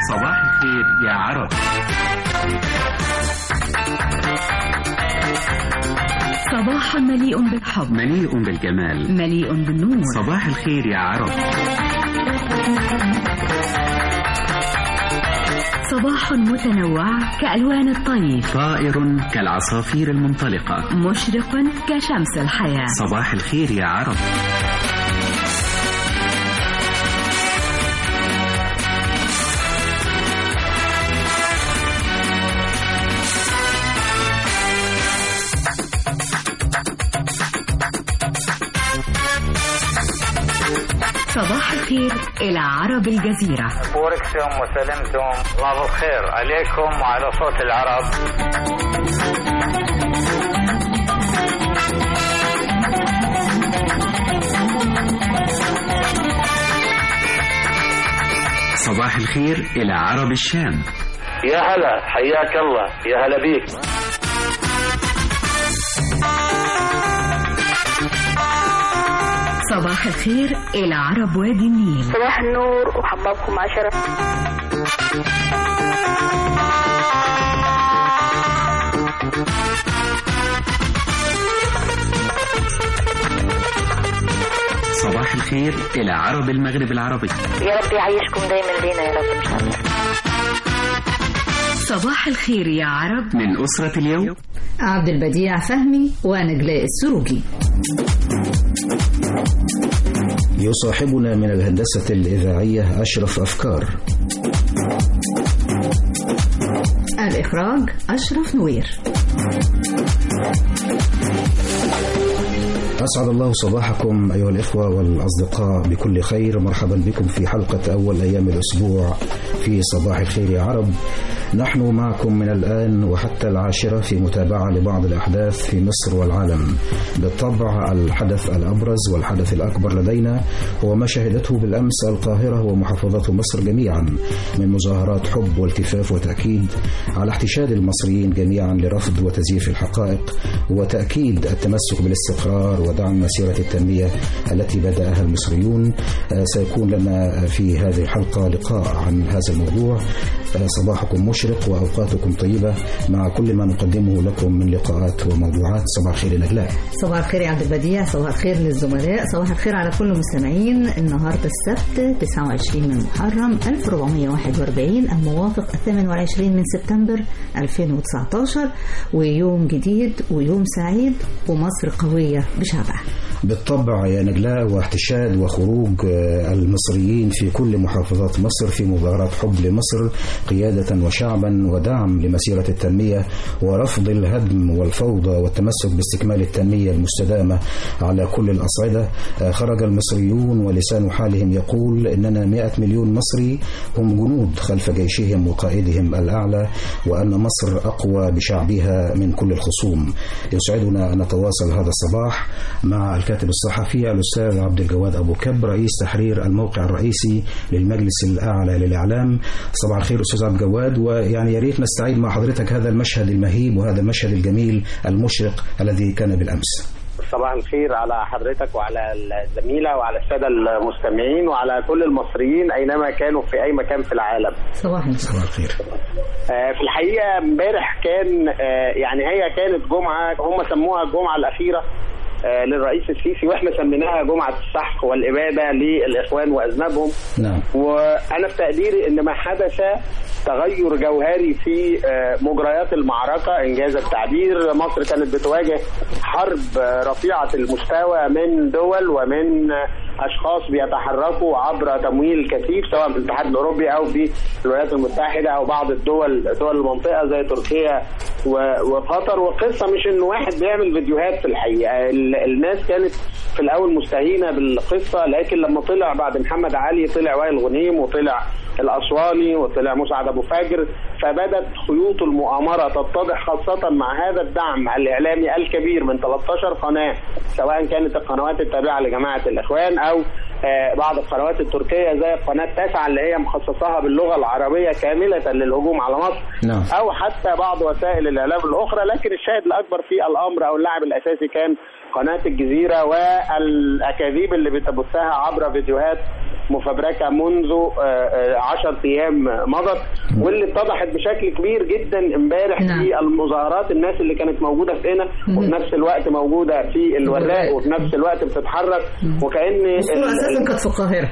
صباح الخير يا عرب صباح مليء بالحب مليء بالجمال مليء بالنور صباح الخير يا عرب صباح متنوع كألوان الطيف طائر كالعصافير المنطلقة مشرق كشمس الحياة صباح الخير يا عرب صباح الخير إلى عرب الجزيرة بوركتم وسلمتم الله بالخير عليكم وعلى صوت العرب صباح الخير إلى عرب الشام يا هلا حياك الله يا هلا بيك صباح الخير إلى عرب وادي النيل صباح النور وحبابكم عشرة صباح الخير إلى عرب المغرب العربي يا رب يعيشكم دايما لينا يا رب ان شاء الله صباح الخير يا عرب من أسرة اليوم عبد البديع فهمي ونجلاء السروجي يصاحبنا من الهندسة الإذاعية أشرف أفكار الإخراج أشرف نوير أسعد الله صباحكم أيها الإخوة والأصدقاء بكل خير مرحبا بكم في حلقة أول أيام الأسبوع في صباح الخير يا عرب نحن معكم من الآن وحتى العاشرة في متابعة لبعض الأحداث في مصر والعالم بالطبع الحدث الأبرز والحدث الأكبر لدينا هو ما شهدته بالأمس القاهرة ومحافظات مصر جميعا من مظاهرات حب والتفاف وتأكيد على احتشاد المصريين جميعا لرفض وتزييف الحقائق وتأكيد التمسك بالاستقرار ودعم مسيرة التنمية التي بدأها المصريون آه، سيكون لنا في هذه الحلقة لقاء عن هذا الموضوع آه، صباحكم مشرق وأوقاتكم طيبة مع كل ما نقدمه لكم من لقاءات وموضوعات صباح الخير نجلاء صباح الخير يا عبد البديع صباح الخير للزملاء صباح الخير على كل المستمعين النهاردة السبت 29 من محرم 1441 الموافق 28 من سبتمبر 2019 ويوم جديد ويوم سعيد ومصر قوية بشعبها بالطبع يا نجلاء واحتشاد وخروج آه، المصريين في كل محافظات مصر في مظاهرات حب لمصر قيادة وشعبا ودعم لمسيرة التنمية ورفض الهدم والفوضى والتمسك باستكمال التنمية المستدامة على كل الأصعدة آه، خرج المصريون ولسان حالهم يقول إننا 100 مليون مصري هم جنود خلف جيشهم وقائدهم الأعلى وأن مصر أقوى بشعبها من كل الخصوم يسعدنا أن نتواصل هذا الصباح مع الكاتب الصحفي الأستاذ عبد الجواد أبو كب رئيس تحرير الموقع الرئيسي للمجلس الأعلى للإعلام صباح الخير أستاذ عبد الجواد ويعني يا ريت نستعيد مع حضرتك هذا المشهد المهيب وهذا المشهد الجميل المشرق الذي كان بالأمس صباح الخير على حضرتك وعلى الزميلة وعلى السادة المستمعين وعلى كل المصريين أينما كانوا في أي مكان في العالم صباح الخير صباح الخير آه، في الحقيقة امبارح كان آه، يعني هي كانت جمعة هم سموها الجمعة الأخيرة آه، للرئيس السيسي واحنا سميناها جمعة السحق والإبادة للإخوان وأذنابهم نعم وانا في تقديري ان ما حدث تغير جوهري في آه، مجريات المعركه انجاز التعبير مصر كانت بتواجه حرب آه، رفيعه المستوى من دول ومن آه، اشخاص بيتحركوا عبر تمويل كثيف سواء في الاتحاد الاوروبي او في الولايات المتحده او بعض الدول دول المنطقه زي تركيا و- وقطر وقصه مش ان واحد بيعمل فيديوهات في الحقيقه ال- الناس كانت في الاول مستهينه بالقصه لكن لما طلع بعد محمد علي طلع وائل غنيم وطلع الاسواني وطلع مسعد ابو فاجر فبدت خيوط المؤامره تتضح خاصه مع هذا الدعم الاعلامي الكبير من 13 قناه سواء كانت القنوات التابعه لجماعه الاخوان او آه، بعض القنوات التركيه زي القناه التاسعه اللي هي مخصصاها باللغه العربيه كامله للهجوم على مصر نعم. او حتى بعض وسائل الاعلام الاخرى لكن الشاهد الاكبر في الامر او اللاعب الاساسي كان قناه الجزيره والاكاذيب اللي بتبثها عبر فيديوهات مفبركه منذ آه، آه، عشر ايام مضت واللي اتضحت بشكل كبير جدا امبارح نعم. في المظاهرات الناس اللي كانت موجوده في هنا وفي نفس الوقت موجوده في الوراق وفي نفس الوقت بتتحرك وكان الصورة ال- أساسا كانت في القاهرة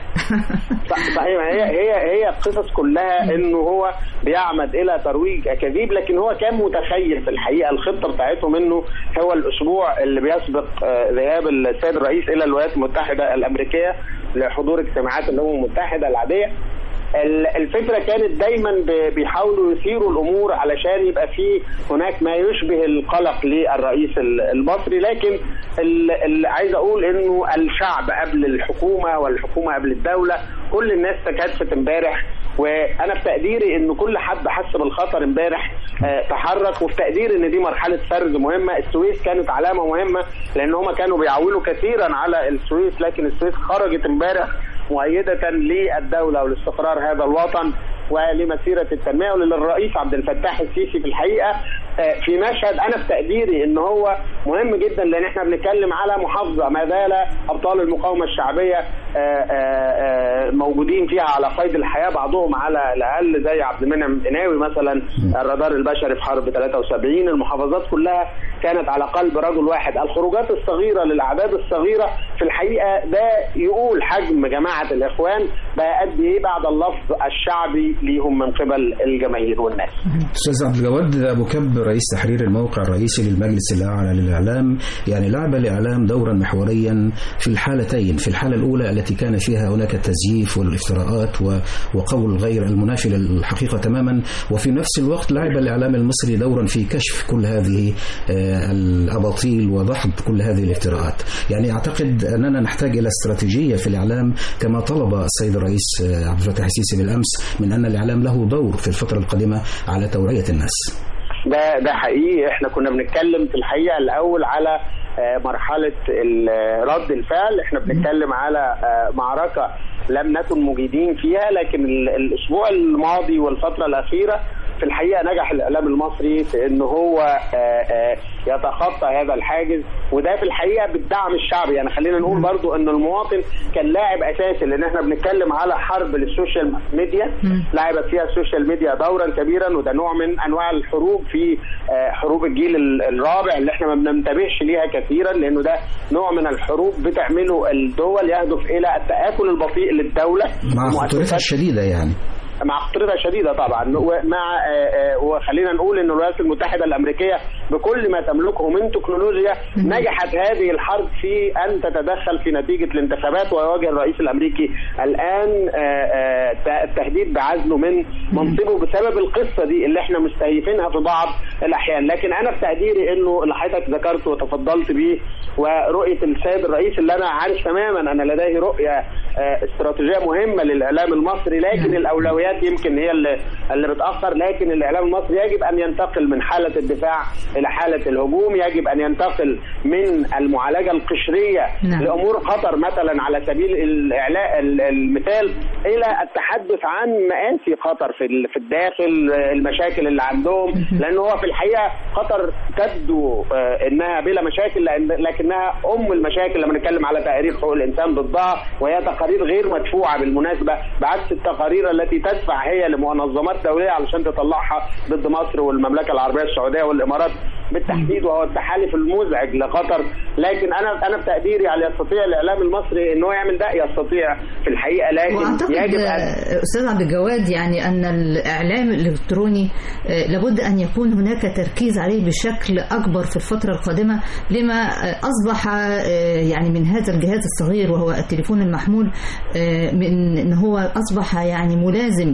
صح- صحيح هي هي هي القصص كلها انه هو بيعمد الى ترويج اكاذيب لكن هو كان متخيل في الحقيقه الخطه بتاعتهم انه هو الاسبوع اللي بيسبق آه، ذهاب السيد الرئيس الى الولايات المتحده الامريكيه لحضور اجتماعات الامم المتحده العاديه ال- الفكره كانت دايما ب- بيحاولوا يثيروا الامور علشان يبقى في هناك ما يشبه القلق للرئيس ال- المصري لكن ال- ال- عايز اقول انه الشعب قبل الحكومه والحكومه قبل الدوله كل الناس تكاتفت امبارح وانا في تقديري ان كل حد حس بالخطر امبارح آه، تحرك وفي تقديري ان دي مرحله فرز مهمه السويس كانت علامه مهمه لان هم كانوا بيعولوا كثيرا على السويس لكن السويس خرجت امبارح مؤيدة للدولة ولاستقرار هذا الوطن ولمسيرة التنمية وللرئيس عبد الفتاح السيسي في الحقيقة آه، في مشهد أنا في تقديري إن هو مهم جدا لأن إحنا بنتكلم على محافظة ما زال أبطال المقاومة الشعبية آه، آه، آه، موجودين فيها على قيد الحياة بعضهم على الأقل زي عبد المنعم قناوي مثلا الرادار البشري في حرب 73 المحافظات كلها كانت على قلب رجل واحد الخروجات الصغيرة للأعداد الصغيرة في الحقيقة ده يقول حجم جماعة الإخوان بقى قد إيه بعد اللفظ الشعبي ليهم من قبل الجماهير والناس استاذ عبد الجواد ابو كب رئيس تحرير الموقع الرئيسي للمجلس الاعلى للاعلام يعني لعب الاعلام دورا محوريا في الحالتين في الحاله الاولى التي كان فيها هناك التزييف والافتراءات و- وقول غير المنافي للحقيقه تماما وفي نفس الوقت لعب الاعلام المصري دورا في كشف كل هذه آه، الاباطيل وضحض كل هذه الافتراءات يعني اعتقد اننا نحتاج الى استراتيجيه في الاعلام كما طلب السيد الرئيس آه، عبد الفتاح السيسي بالامس من ان الاعلام له دور في الفتره القادمه على توعيه الناس ده ده حقيقي احنا كنا بنتكلم في الحقيقه الاول على آه، مرحله ال- رد الفعل احنا بنتكلم على آه، معركه لم نكن مجيدين فيها لكن ال- الاسبوع الماضي والفتره الاخيره في الحقيقه نجح الاعلام المصري في ان هو آه، آه، يتخطى هذا الحاجز وده في الحقيقه بالدعم الشعبي يعني خلينا نقول برضو ان المواطن كان لاعب اساسي لان احنا بنتكلم على حرب للسوشيال ميديا لعبت فيها السوشيال ميديا دورا كبيرا وده نوع من انواع الحروب في آه، حروب الجيل ال- الرابع اللي احنا ما بننتبهش ليها كثيرا لانه ده نوع من الحروب بتعمله الدول يهدف الى التاكل البطيء للدوله مع خطورتها مؤسسات- الشديدة يعني مع خطورتها شديده طبعا ومع آه، آه، وخلينا نقول ان الولايات المتحده الامريكيه بكل ما تملكه من تكنولوجيا نجحت هذه الحرب في ان تتدخل في نتيجه الانتخابات ويواجه الرئيس الامريكي الان آه، آه، ت- التهديد بعزله من منصبه بسبب القصه دي اللي احنا مستهيفينها في بعض الاحيان لكن انا في تقديري انه اللي حضرتك ذكرته وتفضلت بيه ورؤيه السيد الرئيس اللي انا عارف تماما ان لديه رؤيه آه، استراتيجيه مهمه للاعلام المصري لكن الاولويات يمكن هي اللي اللي بتاخر لكن الاعلام المصري يجب ان ينتقل من حاله الدفاع الى حاله الهجوم يجب ان ينتقل من المعالجه القشريه نعم. لامور خطر مثلا على سبيل الاعلاء ال- المثال الى التحدث عن مآسي خطر في ال- في الداخل آه، المشاكل اللي عندهم لان هو في الحقيقه خطر تبدو آه، انها بلا مشاكل لأن- لكنها ام المشاكل لما نتكلم على تقارير حقوق الانسان ضدها وهي تقارير غير مدفوعه بالمناسبه بعكس التقارير التي تدفع هي لمنظمات دوليه علشان تطلعها ضد مصر والمملكه العربيه السعوديه والامارات بالتحديد وهو التحالف المزعج لقطر لكن انا انا بتقديري على يستطيع الاعلام المصري ان هو يعمل ده يستطيع في الحقيقه لكن واعتقد يجب ان آه، استاذ عبد الجواد يعني ان الاعلام الالكتروني آه، لابد ان يكون هناك تركيز عليه بشكل اكبر في الفتره القادمه لما آه، اصبح آه، يعني من هذا الجهاز الصغير وهو التليفون المحمول آه، من ان هو اصبح يعني ملازم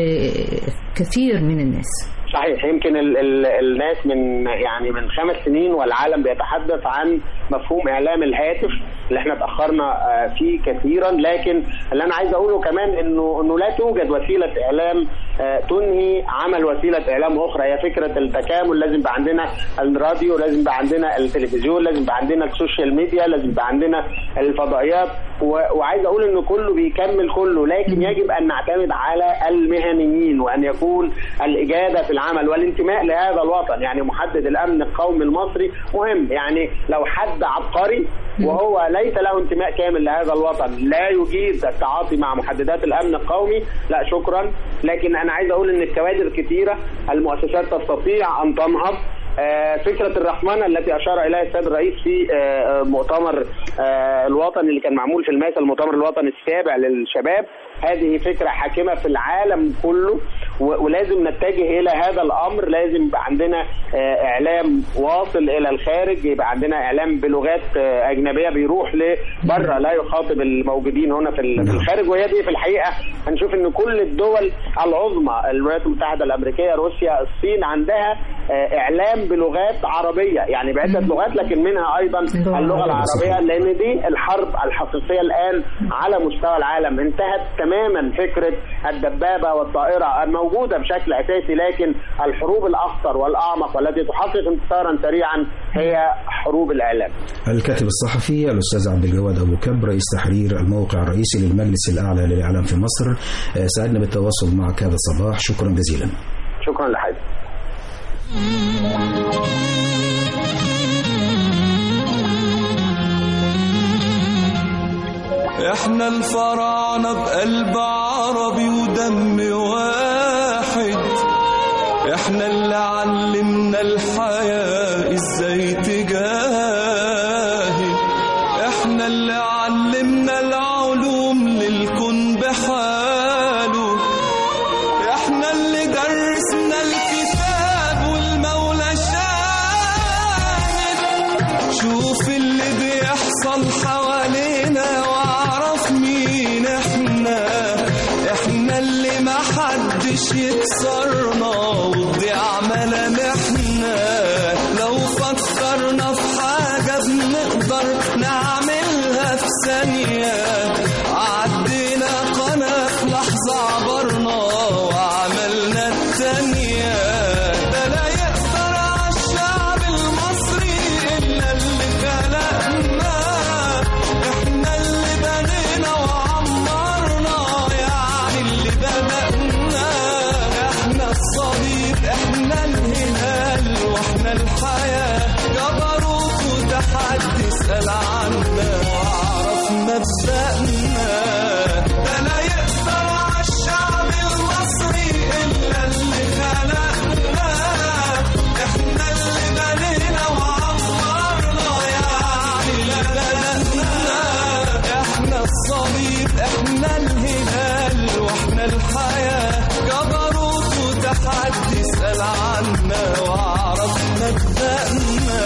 لكثير من الناس صحيح يمكن ال ال الناس من يعني من خمس سنين والعالم بيتحدث عن مفهوم اعلام الهاتف اللي احنا اتاخرنا آه، فيه كثيرا لكن اللي انا عايز اقوله كمان انه انه لا توجد وسيله اعلام آه، تنهي عمل وسيله اعلام اخرى هي فكره التكامل لازم يبقى عندنا الراديو لازم يبقى عندنا التلفزيون لازم يبقى عندنا السوشيال ميديا لازم يبقى عندنا الفضائيات و- وعايز اقول انه كله بيكمل كله لكن يجب ان نعتمد على المهنيين وان يكون الاجاده في العمل والانتماء لهذا الوطن يعني محدد الامن القومي المصري مهم يعني لو حد عبقري وهو ليس له انتماء كامل لهذا الوطن لا يجيد التعاطي مع محددات الامن القومي لا شكرا لكن انا عايز اقول ان الكوادر كثيره المؤسسات تستطيع ان تنهض آه، فكرة الرحمنة التي أشار إليها السيد الرئيس في آه، مؤتمر آه، الوطني اللي كان معمول في الماسة المؤتمر الوطني السابع للشباب هذه فكرة حاكمة في العالم كله و- ولازم نتجه إلى هذا الأمر لازم يبقى عندنا آه، إعلام واصل إلى الخارج يبقى عندنا إعلام بلغات آه، أجنبية بيروح لبره لا يخاطب الموجودين هنا في ال- في الخارج وهي دي في الحقيقة هنشوف إن كل الدول العظمى الولايات المتحدة الأمريكية روسيا الصين عندها آه، إعلام بلغات عربية يعني بعدة لغات لكن منها أيضا اللغة اللغة العربية. العربية لأن دي الحرب الحقيقية الآن على مستوى العالم انتهت تماما فكرة الدبابة والطائرة الموجودة بشكل أساسي لكن الحروب الأخطر والأعمق والتي تحقق انتصارا سريعا هي حروب الإعلام الكاتب الصحفي الأستاذ عبد الجواد أبو كب رئيس تحرير الموقع الرئيسي للمجلس الأعلى للإعلام في مصر آه، سعدنا بالتواصل معك هذا الصباح شكرا جزيلا شكرا لحضرتك احنا الفراعنة بقلب عربي ودم واحد احنا اللي علمنا الحياة ازاي تجاهد احنا اللي علمنا العلوم للكون بحاله احنا اللي درسنا الكتاب والمولى شاهد شوف اللي بيحصل حوالينا واعرف مين احنا احنا اللي ما حدش يكسرنا وتضيع ملامحنا لو فكرنا في حاجة بنقدر نعملها في ثانية عدينا قناة في لحظة عبرنا وعملنا التانية ده لا يقدر على الشعب المصري إلا اللي خلقنا احنا اللي بنينا وعمرنا يعني اللي بدأنا احنا الصليب احنا الهلال واحنا الحياة جبروت وتحدي اسأل عنا واعرف مبدأنا ده لا يقدر على الشعب المصري إلا اللي خلقنا احنا اللي بنينا وعمرنا يعني اللي بدأنا احنا الصليب احنا الهلال واحنا الحياة جبروت وتحدي اسأل عنا واعرف مبدأنا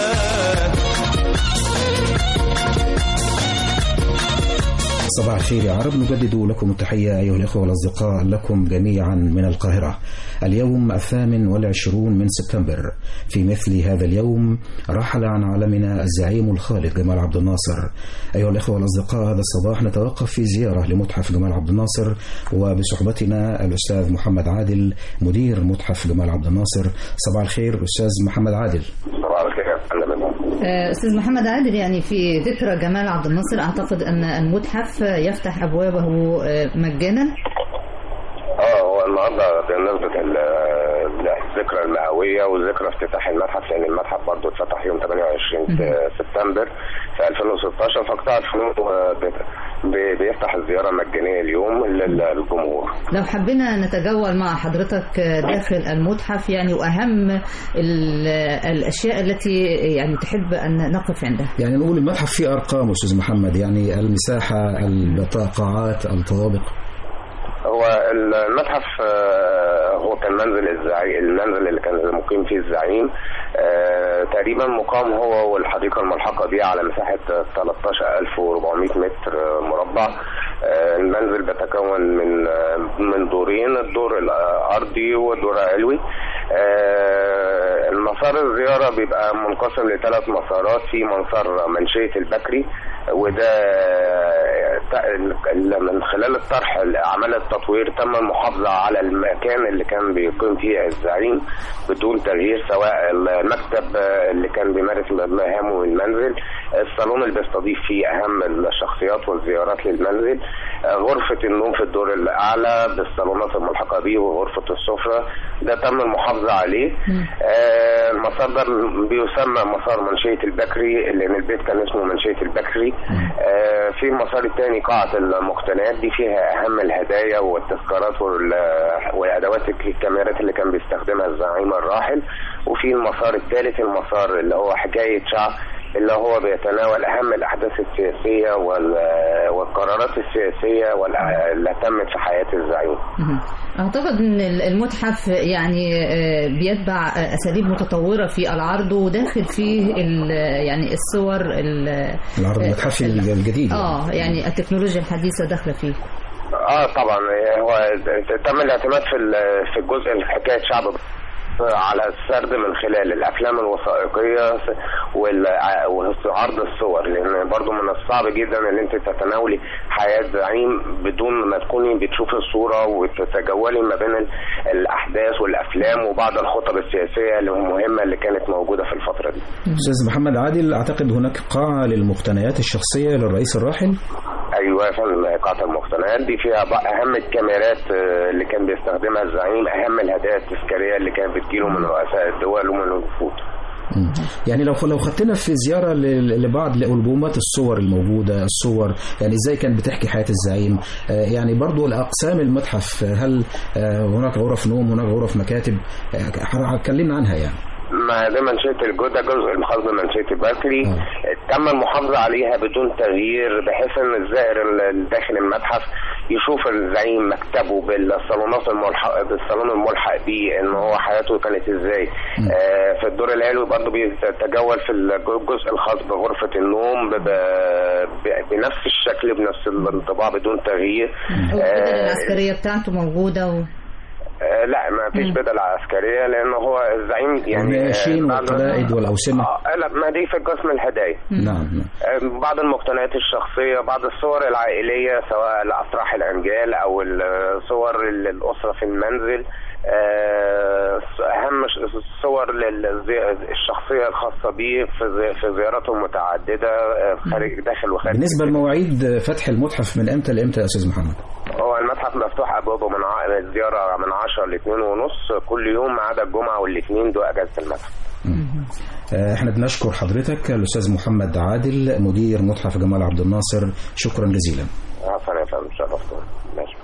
صباح الخير يا عرب نجدد لكم التحية أيها الإخوة والأصدقاء لكم جميعا من القاهرة اليوم الثامن والعشرون من سبتمبر في مثل هذا اليوم رحل عن عالمنا الزعيم الخالد جمال عبد الناصر أيها الإخوة والأصدقاء هذا الصباح نتوقف في زيارة لمتحف جمال عبد الناصر وبصحبتنا الأستاذ محمد عادل مدير متحف جمال عبد الناصر صباح الخير أستاذ محمد عادل صباح الخير يا فندم آه، أستاذ محمد عادل يعني في ذكرى جمال عبد الناصر أعتقد أن المتحف يفتح أبوابه آه، مجانا اه هو النهارده بمناسبه ال- الذكرى المئويه وذكرى افتتاح المتحف لان المتحف برضه اتفتح يوم 28 سبتمبر في 2016 فقطاع الفنون آه، بي- بي- بيفتح الزياره مجانيه اليوم لل- للجمهور. لو حبينا نتجول مع حضرتك داخل المتحف يعني وأهم ال- الأشياء التي يعني تحب أن نقف عندها يعني نقول المتحف فيه أرقام أستاذ محمد يعني المساحة القاعات الطوابق هو المتحف آه، هو كان منزل الزعيم المنزل اللي كان مقيم فيه الزعيم آه، تقريبا مقام هو والحديقه الملحقه دي على مساحه 13400 متر مربع آه، المنزل بيتكون من آه، من دورين الدور الارضي والدور العلوي آه، المسار الزياره بيبقى منقسم لثلاث مسارات في مسار منشيه البكري وده ت- ال- من خلال الطرح اعمال التطوير تم المحافظه على المكان اللي كان بيقيم فيه الزعيم بدون تغيير سواء المكتب آه، اللي كان بيمارس مهامه من المنزل الصالون اللي بيستضيف فيه اهم الشخصيات والزيارات للمنزل آه، غرفه النوم في الدور الاعلى بالصالونات الملحقه به وغرفه السفره ده تم المحافظه عليه آه، المسار ده بيسمى مسار منشيه البكري لان البيت كان اسمه منشيه البكري آه، في المسار الثاني قاعه المقتنيات دي فيها اهم الهدايا والتذكارات وال- وادوات الكاميرات اللي كان بيستخدمها الزعيم الراحل وفي المسار الثالث المسار اللي هو حكايه شعب اللي هو بيتناول اهم الاحداث السياسيه وال- والقرارات السياسيه والع- اللي تمت في حياه الزعيم. مهم. اعتقد ان المتحف يعني آه، بيتبع آه، اساليب متطوره في العرض وداخل فيه ال- يعني الصور ال- العرض المتحفي الجديد يعني. اه يعني التكنولوجيا الحديثه داخله فيه اه طبعا هو تم الاعتماد في ال- في الجزء اللي حكايه شعب على السرد من خلال الافلام الوثائقيه والع- وعرض الصور لان برضو من الصعب جدا ان انت تتناولي حياه زعيم بدون ما تكوني بتشوفي الصوره وتتجولي ما بين ال- الاحداث والافلام وبعض الخطب السياسيه المهمه اللي كانت موجوده في الفتره دي. استاذ محمد عادل اعتقد هناك قاعه للمقتنيات الشخصيه للرئيس الراحل ايوه يا فندم قاعه المقتنيات دي فيها بقى اهم الكاميرات آه، اللي كان بيستخدمها الزعيم اهم الهدايا التذكاريه اللي كانت بتجيله من رؤساء الدول ومن الوفود مم. يعني لو لو خدتنا في زياره ل- لبعض الالبومات الصور الموجوده الصور يعني ازاي كانت بتحكي حياه الزعيم آه، يعني برضو الاقسام المتحف آه، هل آه، هناك غرف نوم هناك غرف مكاتب آه، اتكلمنا عنها يعني ما ده منشيه الجو ده جزء الخاص بمنشيه البركلي تم المحافظه عليها بدون تغيير بحيث ان الزائر ال- داخل المتحف يشوف الزعيم مكتبه بالصالونات الملحق بالصالون الملحق بيه ان هو حياته كانت ازاي آه في الدور العلوي برضه بيتجول في الجزء الخاص بغرفه النوم ب- ب- بنفس الشكل بنفس الانطباع بدون تغيير والبدل العسكريه بتاعته موجوده و... آه لا ما فيش بدل عسكريه لان هو الزعيم يعني والناشين آه، بعد- والقلائد والأوسمة. آه لا ما دي في قسم الهدايا نعم نعم آه، بعض المقتنيات الشخصيه بعض الصور العائليه سواء لافراح الانجال او الصور الاسره في المنزل آه، اهم ش- الصور للزي- الشخصيه الخاصه به في زي- في زياراته المتعدده آه، خارج داخل وخارج بالنسبه لمواعيد فتح المتحف من امتى لامتى يا استاذ محمد هو المتحف مفتوح ابوابه من ع- الزياره من 10 ل 2 ونص كل يوم ما عدا الجمعه والاثنين دول اجازه المتحف آه، احنا بنشكر حضرتك الاستاذ محمد عادل مدير متحف جمال عبد الناصر شكرا جزيلا عفوا يا فندم شرفتونا ماشي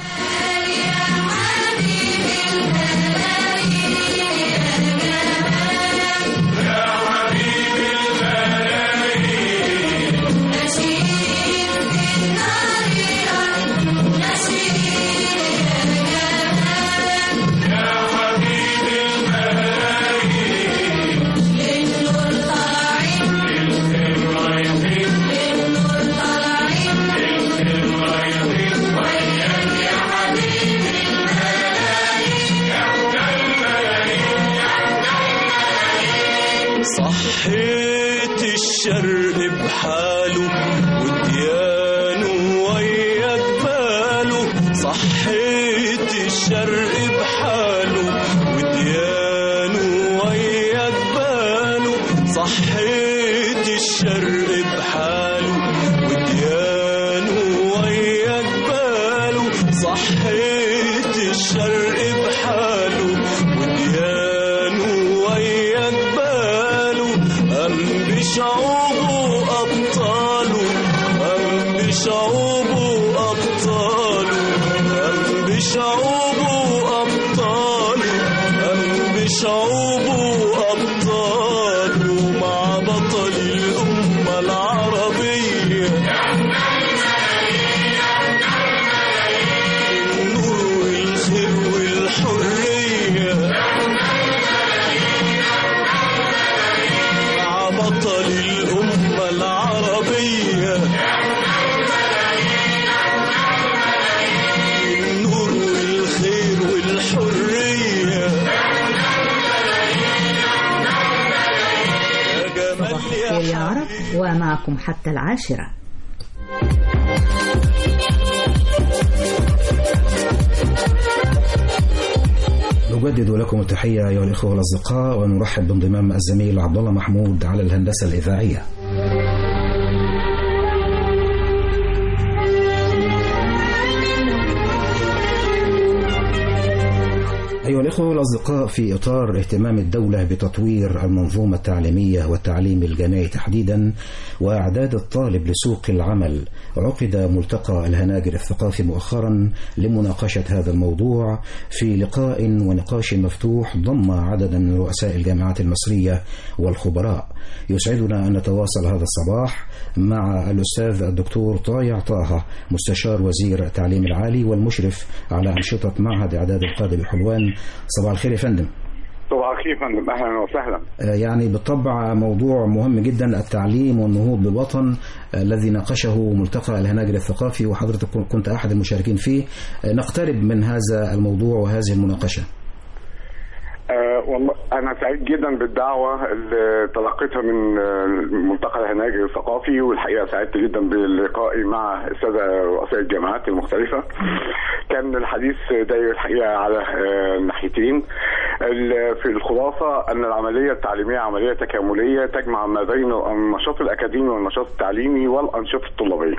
صحيت الشرق بحاله وديانه ويا جباله صحيت الشرق بحاله وديانه ويا جباله صحيت الشرق بحاله وديانه ويا جباله صحيت الشرق بحاله وديانه ويا جباله أم بشعوبه أبطاله أم بشعوبه أبطاله أم بشعوبه أبطاله أم بشعوبه أبطاله مع بطل الأمة العربية النور والخير والحرية مع بطل الأمة العربية النور والخير والحرية يا جمال صباح الخير يا عرب ومعكم حتى العاشرة أجدد لكم التحية أيها الإخوة والأصدقاء ونرحب بانضمام الزميل عبد الله محمود على الهندسة الإذاعية. أيها الإخوة والأصدقاء في إطار اهتمام الدولة بتطوير المنظومة التعليمية والتعليم الجامعي تحديدا وإعداد الطالب لسوق العمل عقد ملتقى الهناجر الثقافي مؤخرا لمناقشة هذا الموضوع في لقاء ونقاش مفتوح ضم عددا من رؤساء الجامعات المصرية والخبراء يسعدنا أن نتواصل هذا الصباح مع الأستاذ الدكتور طايع طه مستشار وزير التعليم العالي والمشرف على أنشطة معهد إعداد القادة بحلوان صباح الخير يا فندم صباح الخير يا فندم اهلا وسهلا آه، يعني بالطبع موضوع مهم جدا التعليم والنهوض بالوطن آه، الذي ناقشه ملتقى الهناجر الثقافي وحضرتك كنت أحد المشاركين فيه آه، نقترب من هذا الموضوع وهذه المناقشة آه والله انا سعيد جدا بالدعوه اللي تلقيتها من آه، ملتقى الهناجر الثقافي والحقيقه سعدت جدا بلقائي مع الساده رؤساء الجامعات المختلفه كان الحديث داير الحقيقه على آه، الناحيتين ال- في الخلاصه ان العمليه التعليميه عمليه تكامليه تجمع ما بين النشاط الاكاديمي والنشاط التعليمي والانشطه الطلابيه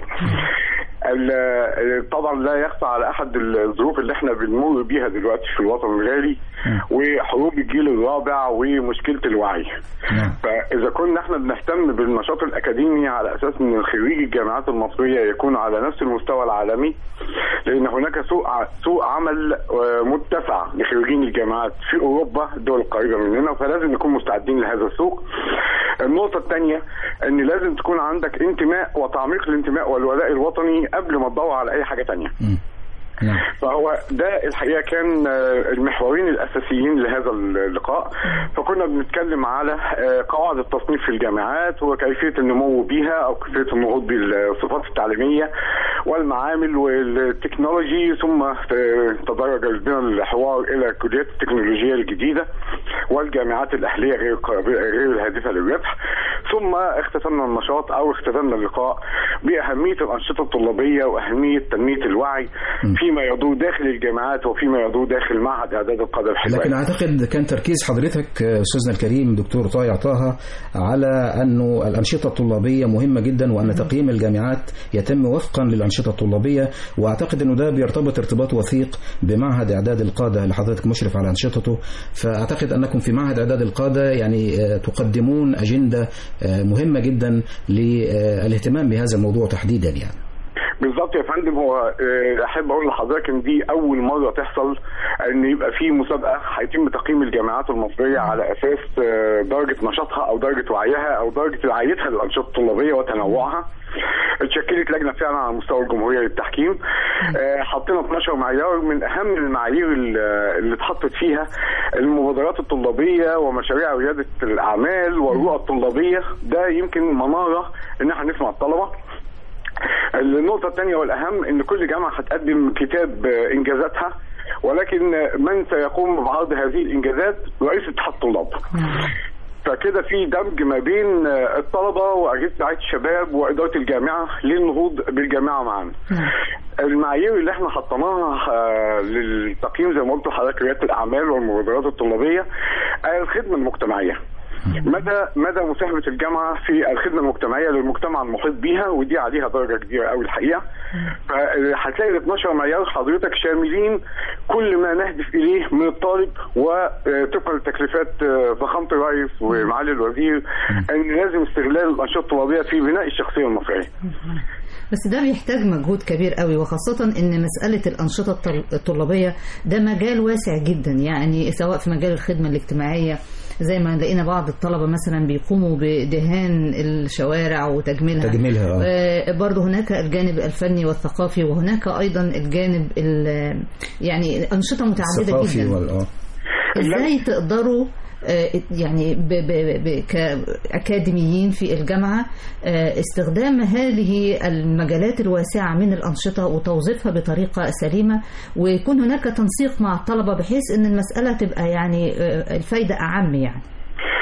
ال- طبعا لا يخفى على احد الظروف اللي احنا بنمر بيها دلوقتي في الوطن الغالي وحروب الجيل الرابع ومشكله الوعي نعم. فاذا كنا احنا بنهتم بالنشاط الاكاديمي على اساس ان خريج الجامعات المصريه يكون على نفس المستوى العالمي لان هناك سوق ع- سوق عمل آه، متسع لخريجين الجامعات في اوروبا الدول القريبه مننا فلازم نكون مستعدين لهذا السوق النقطة الثانية ان لازم تكون عندك انتماء وتعميق الانتماء والولاء الوطني قبل ما تدور على اي حاجة تانية نعم فهو ده الحقيقه كان آه، المحورين الاساسيين لهذا اللقاء فكنا بنتكلم على آه، قواعد التصنيف في الجامعات وكيفيه النمو بيها او كيفيه النهوض بالصفات التعليميه والمعامل والتكنولوجي ثم آه، تدرج بنا الحوار الى الكليات التكنولوجيه الجديده والجامعات الاهليه غير غير الهادفه للربح ثم اختتمنا النشاط او اختتمنا اللقاء باهميه الانشطه الطلابيه واهميه تنميه الوعي فيما يدور داخل الجامعات وفيما يدور داخل معهد اعداد القاده الحلوان لكن أعتقد كان تركيز حضرتك آه، أستاذنا الكريم دكتور طايع طه على أنه الأنشطة الطلابية مهمة جدا وأن تقييم الجامعات يتم وفقا للأنشطة الطلابية وأعتقد أنه ده بيرتبط ارتباط وثيق بمعهد إعداد القادة اللي حضرتك مشرف على أنشطته فأعتقد أنكم في معهد إعداد القادة يعني آه، تقدمون أجندة آه، مهمة جدا للاهتمام بهذا الموضوع تحديدا يعني بالظبط يا فندم هو آه، احب اقول لحضرتك ان دي اول مره تحصل ان يبقى في مسابقه هيتم تقييم الجامعات المصريه على اساس آه، درجه نشاطها او درجه وعيها او درجه رعايتها للانشطه الطلابيه وتنوعها اتشكلت لجنه فعلا على مستوى الجمهوريه للتحكيم آه، حطينا 12 معيار من اهم المعايير ال- اللي اتحطت فيها المبادرات الطلابيه ومشاريع رياده الاعمال والرؤى الطلابيه ده يمكن مناره ان احنا نسمع الطلبه النقطة الثانية والأهم إن كل جامعة هتقدم كتاب آه، إنجازاتها ولكن آه، من سيقوم بعرض هذه الإنجازات رئيس اتحاد الطلاب. فكده في دمج ما بين آه، الطلبة وأجهزة رعاية الشباب وإدارة الجامعة للنهوض بالجامعة معا. المعايير اللي احنا حطيناها آه، للتقييم زي ما قلت لحضرتك ريادة الأعمال والمبادرات الطلابية آه، الخدمة المجتمعية. مدى مدى مساهمه الجامعه في الخدمه المجتمعيه للمجتمع المحيط بيها ودي عليها درجه كبيره قوي الحقيقه فهتلاقي ال 12 معيار حضرتك شاملين كل ما نهدف اليه من الطالب وطبقا لتكليفات آه، فخامه الرئيس ومعالي الوزير ان لازم استغلال الانشطه الطلابيه في بناء الشخصيه المصريه بس ده بيحتاج مجهود كبير قوي وخاصة ان مسألة الأنشطة الطل- الطلابية ده مجال واسع جدا يعني سواء في مجال الخدمة الاجتماعية زي ما لقينا بعض الطلبة مثلا بيقوموا بدهان الشوارع وتجميلها تجميلها، آه. آه، برضه هناك الجانب الفني والثقافي وهناك أيضا الجانب ال- يعني أنشطة متعددة الثقافي جدا وال- آه. ازاي تقدروا آه، يعني ب ب ب كأكاديميين في الجامعة آه، استخدام هذه المجالات الواسعة من الأنشطة وتوظيفها بطريقة سليمة ويكون هناك تنسيق مع الطلبة بحيث أن المسألة تبقى يعني آه، الفايدة أعم يعني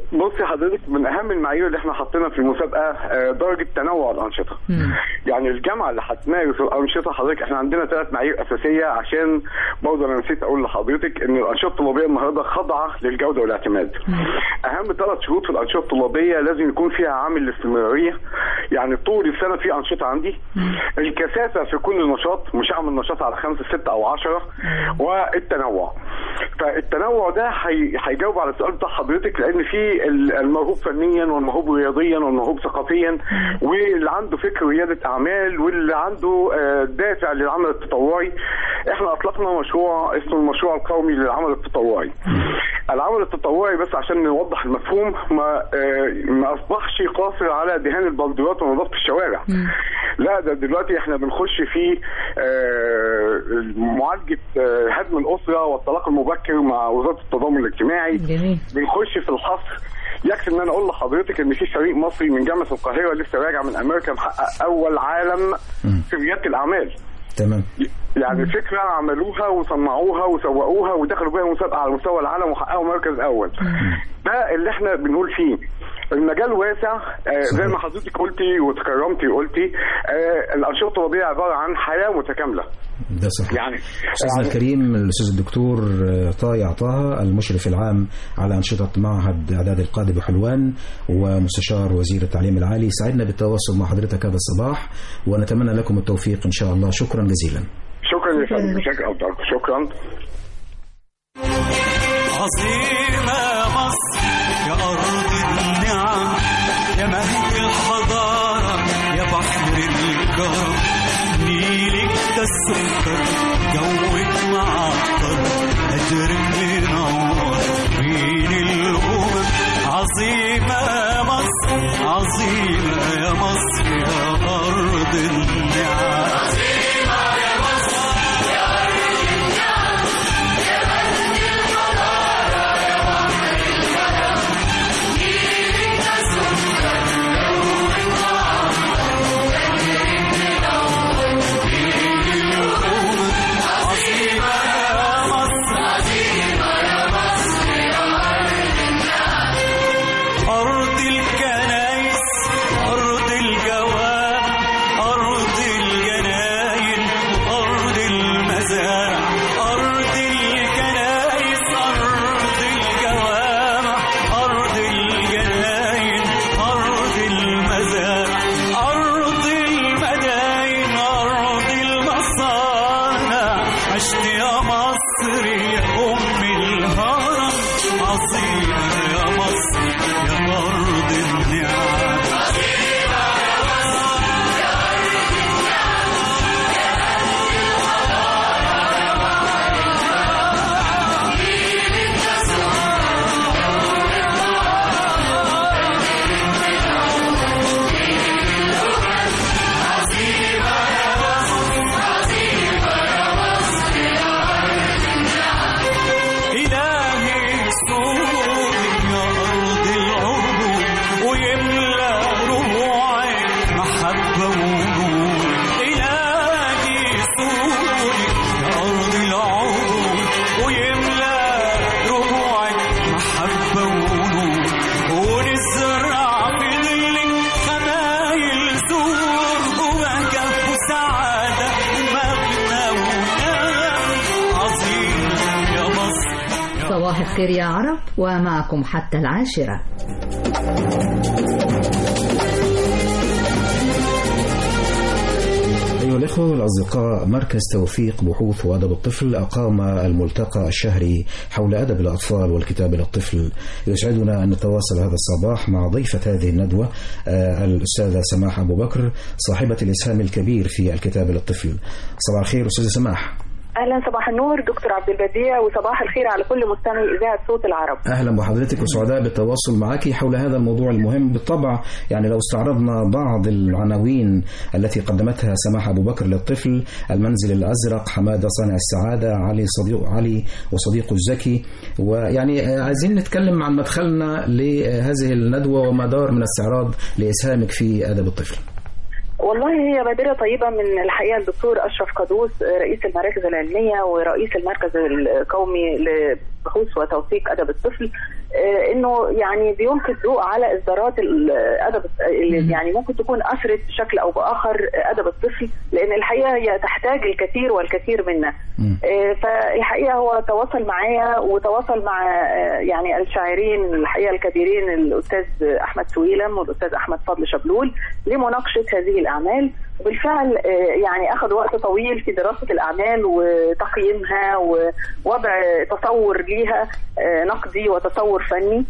بصي حضرتك من اهم المعايير اللي احنا حاطينها في المسابقه آه، درجه تنوع الانشطه يعني الجامعه اللي هتمارس الانشطه حضرتك احنا عندنا ثلاث معايير اساسيه عشان برضه انا نسيت اقول لحضرتك ان الانشطه الطلابيه النهارده خاضعه للجوده والاعتماد اهم ثلاث شروط في الانشطه الطلابيه لازم يكون فيها عامل الاستمراريه يعني طول السنه في انشطه عندي الكثافه في كل نشاط مش هعمل نشاط على خمسه سته او عشرة والتنوع فالتنوع ده هي- هيجاوب على السؤال بتاع حضرتك لان في ال- الموهوب فنيا والموهوب رياضيا والموهوب ثقافيا واللي عنده فكر رياده اعمال واللي عنده آه، دافع للعمل التطوعي احنا اطلقنا مشروع اسمه المشروع القومي للعمل التطوعي العمل التطوعي بس عشان نوضح المفهوم ما آه، ما اصبحش قاصر على دهان البلديات ونظافه الشوارع لا ده دلوقتي احنا بنخش في آه، معالجه آه، هدم الاسره والطلاق المبكر مع وزاره التضامن الاجتماعي جميل بنخش في الحصر يكفي ان انا اقول لحضرتك ان في فريق مصري من جامعه القاهره لسه راجع من امريكا محقق اول عالم في رياده الاعمال تمام يعني فكره عملوها وصنعوها وسوقوها ودخلوا بيها مسابقه على مستوى العالم وحققوا مركز اول ده اللي احنا بنقول فيه المجال واسع آه زي ما حضرتك قلتي وتكرمتي قلتي آه الانشطه الطلابيه عباره عن حياه متكامله ده صحيح يعني استاذنا يعني الكريم الاستاذ الدكتور آه، طايع طه المشرف العام على انشطه معهد اعداد القاده بحلوان ومستشار وزير التعليم العالي سعدنا بالتواصل مع حضرتك هذا الصباح ونتمنى لكم التوفيق ان شاء الله شكرا جزيلا شكرا يا فندم شكرا شكرا عظيمة مصر يا أرض النعم يا مهد الحضارة يا بحر الكرم نيلك ده السكر جوك معطر قدرك منور بين الأمم عظيمة يا مصر عظيمة يا مصر يا أرض النعم أرض الكنايس أرض الجواب أرض الجناين أرض المزارع أرض الكنايس أرض الجوامع أرض الجناين أرض المزارع أرض المداين أرض المصانع عشت يا مصر يا أم الهرم عظيمة يا مصر يا أرض النعم إلهي سورك يا أرض العروب ويملى ربوعك محبة ونور إلهي سورك يا أرض العروب ويملى ربوعك محبة ونور ونزرع في ظلك خمايل زور وبهجة وسعادة ومغنى ونغم عظيمة يا مصر صباح الخير يا عرب ومعكم حتى العاشرة أيها الإخوة والأصدقاء مركز توثيق بحوث وأدب الطفل أقام الملتقى الشهري حول أدب الأطفال والكتاب للطفل يسعدنا أن نتواصل هذا الصباح مع ضيفة هذه الندوة آه، الأستاذة سماح أبو بكر صاحبة الإسهام الكبير في الكتاب للطفل صباح الخير أستاذة سماح اهلا صباح النور دكتور عبد البديع وصباح الخير على كل مستمعي اذاعه صوت العرب اهلا بحضرتك وسعداء بالتواصل معك حول هذا الموضوع المهم بالطبع يعني لو استعرضنا بعض العناوين التي قدمتها سماح ابو بكر للطفل المنزل الازرق حماده صانع السعاده علي صديق علي وصديقه الزكي ويعني آه، عايزين نتكلم عن مدخلنا لهذه الندوه وما دار من استعراض لاسهامك في ادب الطفل. والله هي بادرة طيبة من الحقيقة الدكتور أشرف قدوس رئيس المراكز العلمية ورئيس المركز القومي لبحوث وتوثيق أدب الطفل آه، انه يعني بيلقي الضوء على اصدارات الادب اللي يعني ممكن تكون اثرت بشكل او باخر ادب الطفل لان الحقيقه هي تحتاج الكثير والكثير منا آه، فالحقيقه هو تواصل معايا وتواصل مع آه، يعني الشاعرين الحقيقه الكبيرين الاستاذ احمد سويلم والاستاذ احمد فضل شبلول لمناقشه هذه الاعمال وبالفعل آه، يعني اخذ وقت طويل في دراسه الاعمال وتقييمها ووضع تصور ليها آه، نقدي وتصور فني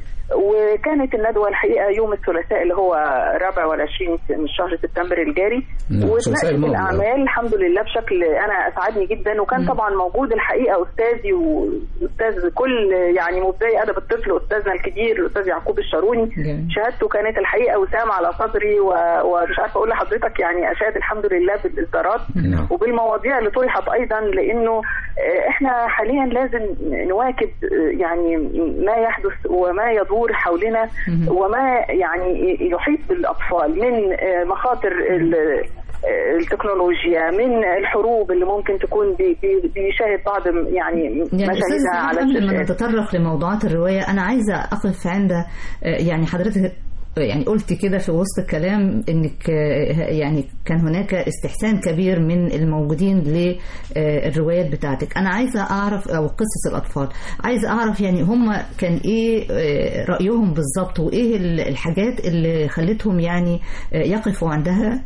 وكانت الندوة الحقيقة يوم الثلاثاء اللي هو الرابع والعشرين من شهر سبتمبر الجاري نعم، الثلاثاء واتناقشت الماضي. الأعمال الحمد لله بشكل أنا أسعدني جدا وكان طبعا موجود الحقيقة أستاذي وأستاذ كل يعني مبدعي أدب الطفل أستاذنا الكبير الأستاذ يعقوب الشاروني جميل. شهادته كانت الحقيقة وسام على صدري و- ومش عارفة أقول لحضرتك يعني أشاد الحمد لله بالإصدارات نعم. وبالمواضيع اللي طرحت ايضا لانه آه، احنا حاليا لازم نواكب آه، يعني ما يحدث وما يدور حولنا وما يعني يحيط بالاطفال من آه، مخاطر ال- آه، التكنولوجيا من الحروب اللي ممكن تكون بي- بي- بيشاهد بعض يعني يعني استاذ مشاهدها على قبل ما الشاشات نتطرق لموضوعات الروايه انا عايزه اقف عند آه، يعني حضرتك يعني قلت كده في وسط الكلام انك آه، يعني كان هناك استحسان كبير من الموجودين للروايات بتاعتك انا عايزه اعرف او قصص الاطفال عايزه اعرف يعني هم كان ايه آه، رايهم بالظبط وايه ال- الحاجات اللي خلتهم يعني آه، يقفوا عندها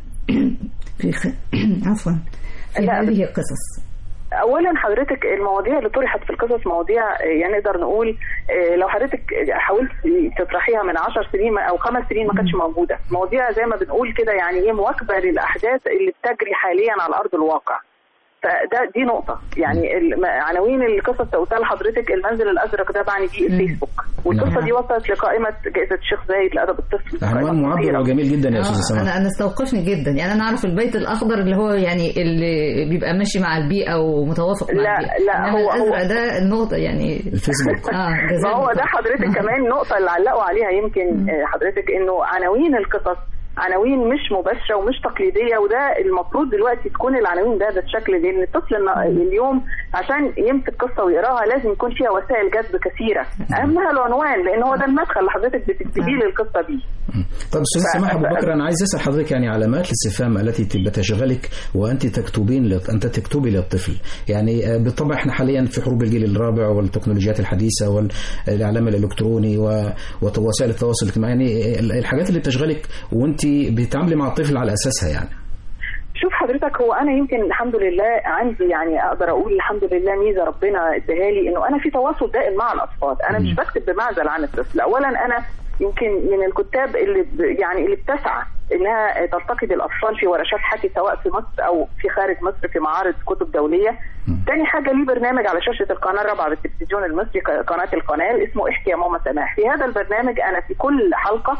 في خ... عفوا في لا، هذه القصص اولا حضرتك المواضيع اللي طرحت في القصص مواضيع آه، يعني نقدر نقول آه، لو حضرتك حاولت تطرحيها من 10 سنين او خمس سنين ما كانتش موجوده مواضيع زي ما بنقول كده يعني ايه مواكبه للاحداث اللي بتجري حاليا على ارض الواقع فده دي نقطة يعني الم- عناوين القصص اللي قلتها لحضرتك المنزل الأزرق ده بعني بيه الفيسبوك والقصة نعم. دي وصلت لقائمة جائزة الشيخ زايد لأدب الطفل عنوان قائمة معبر خطيرة. وجميل جدا يا استاذ آه سماح انا انا استوقفني جدا يعني انا اعرف البيت الاخضر اللي هو يعني اللي بيبقى ماشي مع البيئه ومتوافق مع لا، البيئه لا، إنما هو- هو- الازرق ده النقطه يعني الفيسبوك اه ما جزاك هو الله. ده حضرتك كمان النقطة اللي علقوا عليها يمكن آه، حضرتك انه عناوين القصص عناوين مش مباشرة ومش تقليدية وده المفروض دلوقتي تكون العناوين ده بالشكل لان الطفل الن- اليوم عشان يمسك قصة ويقراها لازم يكون فيها وسائل جذب كثيرة اهمها العنوان لان هو ده المدخل اللي حضرتك بتكتبيه للقصة دي طب استاذ ف- سماح ابو ف- بكر انا عايز اسال حضرتك يعني علامات الاستفهام التي تبقى تشغلك وانت تكتبين لط... انت تكتبي للطفل يعني آه، بالطبع احنا حاليا في حروب الجيل الرابع والتكنولوجيات الحديثه والاعلام الالكتروني و... ووسائل التواصل الاجتماعي يعني ال- الحاجات اللي بتشغلك وانت بتتعاملي مع الطفل على اساسها يعني شوف حضرتك هو انا يمكن الحمد لله عندي يعني اقدر اقول الحمد لله ميزه ربنا اداها لي انه انا في تواصل دائم مع الاطفال انا مش بكتب بمعزل عن الطفل اولا انا يمكن من الكتاب اللي ب- يعني اللي بتسعى انها تلتقي بالاطفال في ورشات حكي سواء في مصر او في خارج مصر في معارض كتب دوليه تاني حاجه ليه برنامج على شاشه القناه الرابعه بالتلفزيون المصري ق- قناه القناه اسمه احكي يا ماما سماح في هذا البرنامج انا في كل حلقه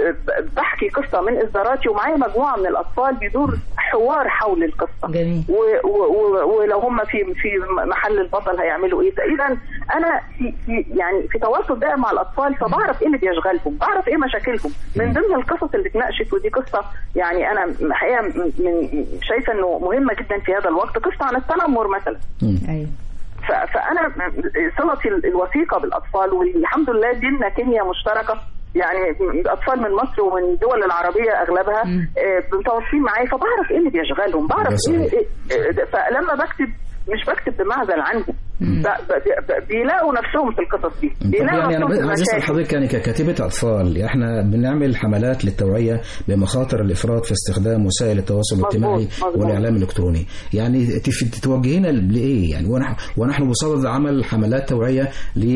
ب- بحكي قصه من اصداراتي ومعايا مجموعه من الاطفال بيدور حوار حول القصه جميل و- و- و- ولو هم في في محل البطل هيعملوا ايه فاذا انا في, في يعني في تواصل دائم مع الاطفال فبعرف ايه اللي بيشغلهم بعرف ايه مشاكلهم من ضمن القصص اللي اتناقشت ودي قصه يعني انا الحقيقه من شايفه انه مهمه جدا في هذا الوقت قصه عن التنمر مثلا ايوه ف- فانا صلتي الوثيقه بالاطفال والحمد لله ديننا كيمياء مشتركه يعني اطفال من مصر ومن الدول العربيه اغلبها آه، متواصلين معايا فبعرف ايه اللي بيشغلهم بعرف ده ايه صحيح. إيه- إيه- فلما بكتب مش بكتب بمعزل عنهم ب- ب- ب- بيلاقوا نفسهم في القصص دي طب بيلاقوا يعني نفسهم في انا عايز اسال المشاكل. حضرتك يعني ككاتبه اطفال احنا بنعمل حملات للتوعيه بمخاطر الافراط في استخدام وسائل التواصل مظبوط، الاجتماعي مظبوط. والاعلام الالكتروني يعني تف- توجهينا لايه يعني ونحن ونحن بصدد عمل حملات توعيه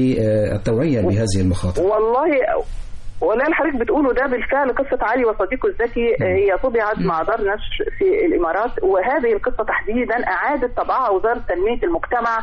للتوعيه بهذه المخاطر والله والله اللي حضرتك بتقوله ده بالفعل قصة علي وصديقه الذكي آه، هي طبعت مع دار نشر في الإمارات وهذه القصة تحديدا أعادت طبعها وزارة تنمية المجتمع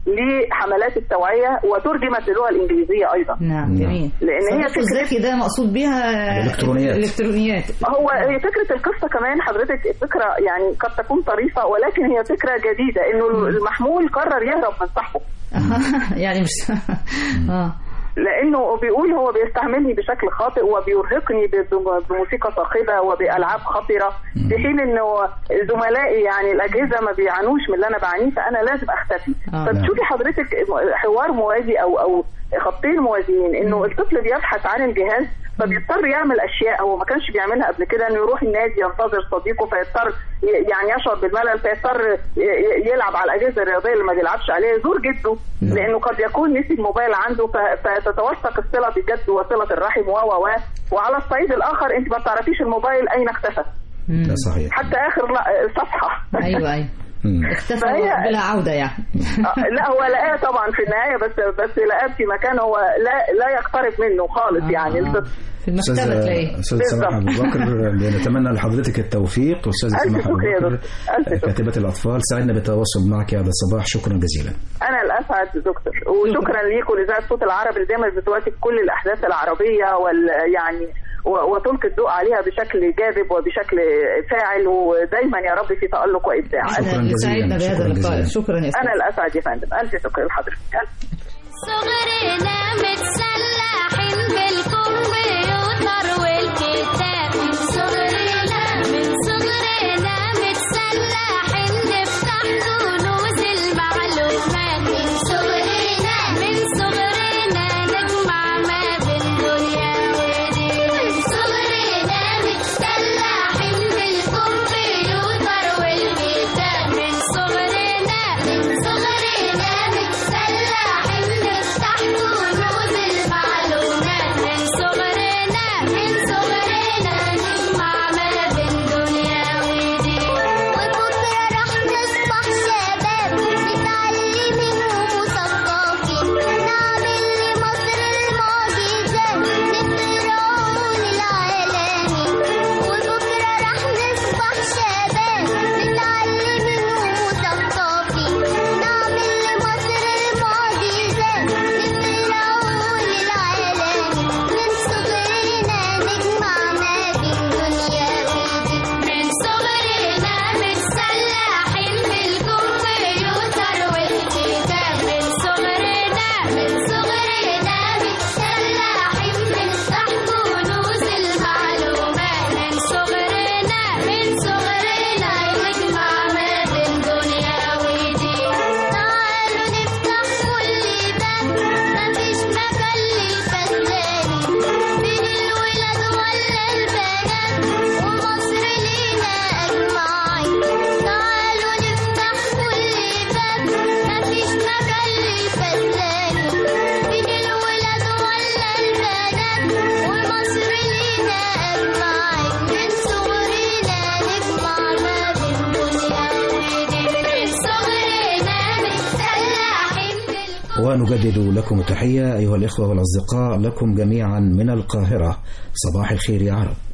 لحملات التوعية وترجمت للغة الإنجليزية أيضا نعم جميل لأن هي صديقه فكرة الذكي ده مقصود بيها الإلكترونيات. الالكترونيات هو هي فكرة القصة كمان حضرتك فكرة يعني قد تكون طريفة ولكن هي فكرة جديدة إنه المحمول قرر يهرب من صاحبه يعني مش اه لانه بيقول هو بيستعملني بشكل خاطئ وبيرهقني ب- بموسيقى صاخبه وبالعاب خطره في حين انه زملائي يعني الاجهزه ما بيعانوش من اللي انا بعانيه فانا لازم اختفي آه. فبتشوفي حضرتك حوار موازي او او خطين موازيين انه الطفل بيبحث عن الجهاز فبيضطر يعمل اشياء هو ما كانش بيعملها قبل كده انه يروح النادي ينتظر صديقه فيضطر ي- يعني يشعر بالملل فيضطر ي- ي- يلعب على الاجهزه الرياضيه اللي ما بيلعبش عليها يزور جده لانه قد يكون نسي الموبايل عنده ف- فتتوثق الصله بالجد وصله الرحم و و و وعلى الصعيد الاخر انت ما بتعرفيش الموبايل اين اختفى ده صحيح حتى اخر لا- صفحه ايوه ايوه مم. اختفى فهي- بلا عودة يعني آه، لا هو لقاه طبعا في النهايه بس بس لقاه في مكان هو لا لا يقترب منه خالص يعني آه. الطفل. في المكتبة تلاقيه استاذ سماح ابو بالظبط. بكر بنتمنى لحضرتك التوفيق استاذه ألف سماح ابو شكر يا بكر دكتور. ألف شكر. كاتبه الاطفال سعدنا بالتواصل معك هذا الصباح شكرا جزيلا انا الاسعد دكتور وشكرا ليكم لاذاعه صوت العرب اللي دايما بتواكب كل الاحداث العربيه وال يعني و- وتلقي الضوء عليها بشكل جاذب وبشكل فاعل ودايما يا رب في تالق وابداع شكراً احنا جزيلاً. سعدنا بهذا شكراً اللقاء جزيلاً. شكرا يا انا استاذ الاسعد يا فندم الف شكر لحضرتك ألف صغرنا متسلحين بالكمبيوتر والكتاب من صغرنا من صغرنا متسلحين نفتح كنوز المعلومات من صغرنا من صغرنا نجمع ما بين دنيا ودين من صغرنا متسلحين بالكمبيوتر والكتاب من صغرنا من صغرنا متسلحين نفتح كنوز المعلومات من صغرنا من صغرنا نجمع ما بين دنيا ودين وبكرة راح نصبح شباب متعلمين ومثقفين نعمل لمصر المعجزات نخترعوا للعالمين وبكرة راح نصبح شباب متعلمين ومثقفين نعمل لمصر المعجزات نخترعوا للعالمين من صغرنا نجمع ما بين دنيا ودين من صغرنا متسلحين بالكمبيوتر والكتاب من صغرنا من صغرنا متسلحين بنفتح كنوز المعلومات من صغرنا من صغرنا نجمع ما بين دنيا ودين تعالوا نفتح كل باب مفيش مكان للكسلان بين الولاد ولا البنات ومصر لينا أجمعين تعالوا نفتح كل باب مفيش مكان للكسلان بين الولاد ولا البنات ومصر لينا أجمعين من صغرنا نجمع ما بين دنيا ودين من صغرنا متسلحين بالكون ونجدد لكم التحية أيها الإخوة والأصدقاء لكم جميعا من القاهرة صباح الخير يا عرب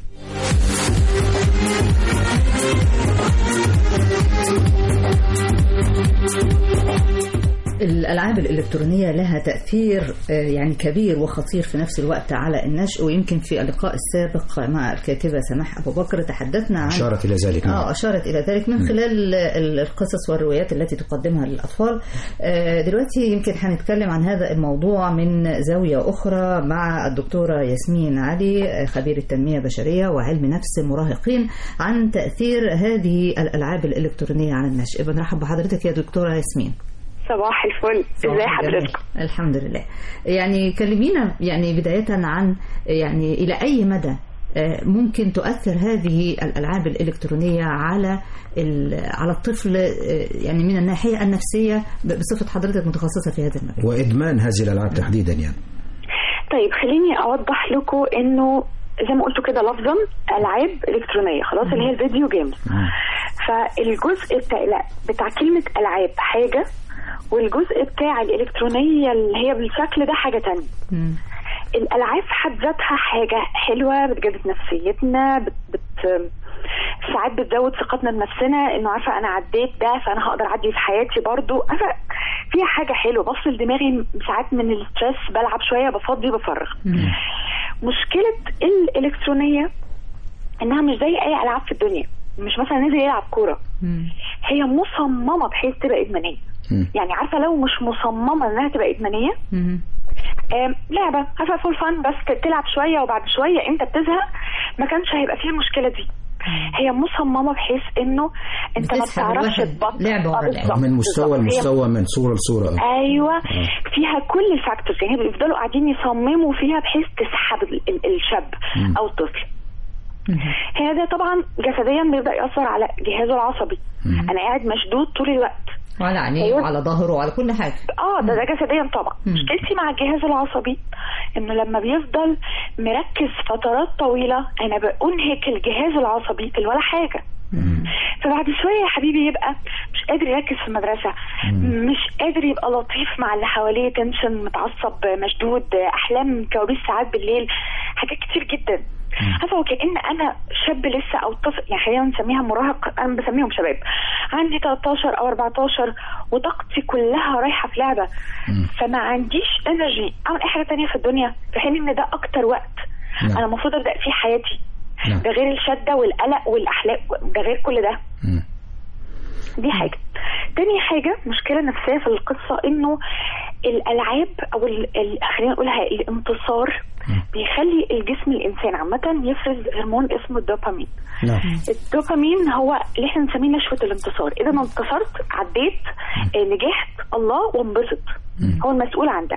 الألعاب الإلكترونية لها تأثير آه، يعني كبير وخطير في نفس الوقت على النشء ويمكن في اللقاء السابق مع الكاتبة سماح أبو بكر تحدثنا عن أشارت إلى ذلك نعم. اه اشارت الى ذلك من خلال ال- القصص والروايات التي تقدمها للاطفال آه، دلوقتي يمكن هنتكلم عن هذا الموضوع من زاويه اخرى مع الدكتوره ياسمين علي آه، خبير التنميه البشريه وعلم نفس المراهقين عن تاثير هذه الالعاب الالكترونيه على النشء بنرحب بحضرتك يا دكتوره ياسمين صباح الفل ازي حضرتك الحمد لله يعني كلمينا يعني بداية عن يعني إلى أي مدى آه، ممكن تؤثر هذه الألعاب الإلكترونية على ال- على الطفل آه، يعني من الناحية النفسية ب- بصفة حضرتك متخصصة في هذا المجال وإدمان هذه الألعاب تحديدا يعني طيب خليني اوضح لكم انه زي ما قلتوا كده لفظا العاب الكترونيه خلاص اللي هي الفيديو جيمز فالجزء بتاع لا بتاع كلمه العاب حاجه والجزء بتاع الالكترونيه اللي هي بالشكل ده حاجه تانية مم. الالعاب في حد ذاتها حاجه حلوه بتجدد نفسيتنا بت, بت ساعات بتزود ثقتنا بنفسنا انه عارفه انا عديت ده فانا هقدر اعدي في حياتي برضو عارفه فيها حاجه حلوه بفصل دماغي ساعات من الاسترس بلعب شويه بفضي بفرغ مم. مشكله الالكترونيه انها مش زي اي العاب في الدنيا مش مثلا نزل يلعب كوره مم. هي مصممه بحيث تبقى ادمانيه مم. يعني عارفه لو مش مصممه انها تبقى ادمانيه مم. آم، لعبه عارفه فول فان بس ت- تلعب شويه وبعد شويه انت بتزهق ما كانش هيبقى فيه المشكله دي هي مصممه بحيث انه انت ما بتسحب بتعرفش الواحد تبطل لعبة ورا آه، لعبة. بالظبط، من مستوى بالظبط. هي لمستوى من صورة لصورة آه. ايوه فيها كل الفاكتورز يعني بيفضلوا قاعدين يصمموا فيها بحيث تسحب ال- ال- الشاب مم. او الطفل هذا طبعا جسديا بيبدا ياثر على جهازه العصبي مم. انا قاعد مشدود طول الوقت وعلى عينيه أيوة. وعلى ظهره وعلى كل حاجة اه ده ده جسديا طبعا مم. مشكلتي مع الجهاز العصبي انه لما بيفضل مركز فترات طويله انا بانهك الجهاز العصبي في ولا حاجه مم. فبعد شويه يا حبيبي يبقى مش قادر يركز في المدرسه مش قادر يبقى لطيف مع اللي حواليه تنشن متعصب مشدود احلام كوابيس ساعات بالليل حاجات كتير جدا عارفه وكأن انا شاب لسه او طفل يعني خلينا نسميها مراهق انا بسميهم شباب عندي 13 او 14 وطاقتي كلها رايحه في لعبه فما عنديش انرجي اعمل اي حاجه تانية في الدنيا في حين ان ده اكتر وقت نعم. انا المفروض ابدا فيه حياتي نعم. ده غير الشده والقلق والاحلام ده غير كل ده مم. دي حاجة تاني حاجة مشكلة نفسية في القصة انه الالعاب او ال... ال... خلينا نقولها الانتصار بيخلي الجسم الانسان عامة يفرز هرمون اسمه الدوبامين نعم الدوبامين هو اللي احنا بنسميه نشوة الانتصار اذا ما انتصرت عديت آه، نجحت الله وانبسط هو المسؤول عن ده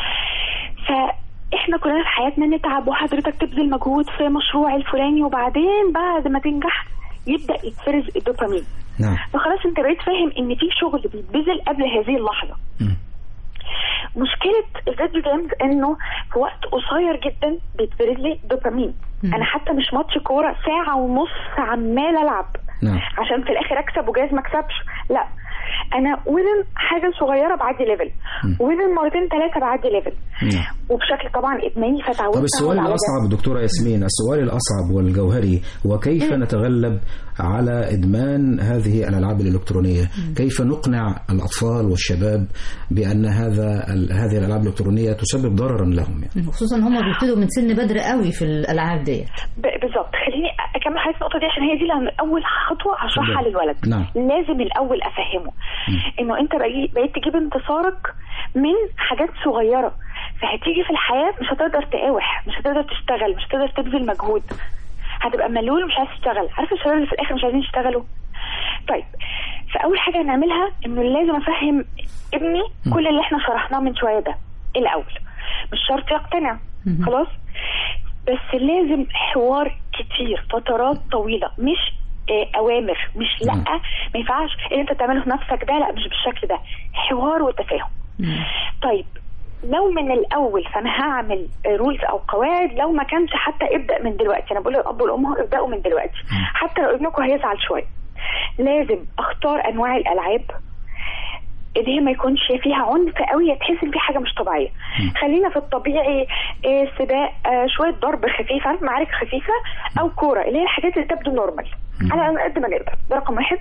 فاحنا كلنا في حياتنا نتعب وحضرتك تبذل مجهود في مشروع الفلاني وبعدين بعد ما تنجح يبدا يتفرز الدوبامين نعم فخلاص انت بقيت فاهم ان في شغل بيتبذل قبل هذه اللحظه مم. مشكله الفيديو جيمز انه في وقت قصير جدا بيتفرز لي دوبامين انا حتى مش ماتش كوره ساعه ونص عمال العب نعم عشان في الاخر اكسب وجايز ما اكسبش لا انا وزن حاجه صغيره بعدي ليفل وزن مرتين ثلاثه بعدي ليفل نعم وبشكل طبعا ادماني فتعودت طب السؤال أقعد على ده. الأصعب دكتورة ياسمين السؤال الأصعب والجوهري هو كيف نتغلب على إدمان هذه الألعاب الإلكترونية كيف نقنع الأطفال والشباب بأن هذا ال- هذه الألعاب الإلكترونية تسبب ضررا لهم يعني. خصوصا هم بيبتدوا من سن بدري قوي في الالعاب ديت ب- بالظبط خليني اكمل حضرتك النقطه دي عشان هي دي اللي اول خطوه هشرحها اتفضل. للولد نعم. لازم الاول افهمه انه انت بقي- بقيت تجيب انتصارك من حاجات صغيره فهتيجي في الحياه مش هتقدر تقاوح مش هتقدر تشتغل مش هتقدر تبذل مجهود هتبقى ملول ومش عايز تشتغل عارف الشباب اللي في الاخر مش عايزين يشتغلوا طيب فاول حاجه هنعملها انه لازم افهم ابني كل اللي احنا شرحناه من شويه ده الاول مش شرط يقتنع خلاص بس لازم حوار كتير فترات طويله مش آه، اوامر مش لا ما ينفعش اللي انت بتعمله في نفسك ده لا مش بالشكل ده حوار وتفاهم طيب لو من الاول فانا هعمل رولز او قواعد لو ما كانش حتى ابدا من دلوقتي انا بقول للاب والام هو ابداوا من دلوقتي حتى لو ابنكم هيزعل شويه لازم اختار انواع الالعاب اللي هي ما يكونش فيها عنف قوي تحس ان في حاجه مش طبيعيه خلينا في الطبيعي آه، سباق آه، شويه ضرب خفيف عارف معارك خفيفه او كوره اللي هي الحاجات اللي تبدو نورمال على قد ما نقدر ده رقم واحد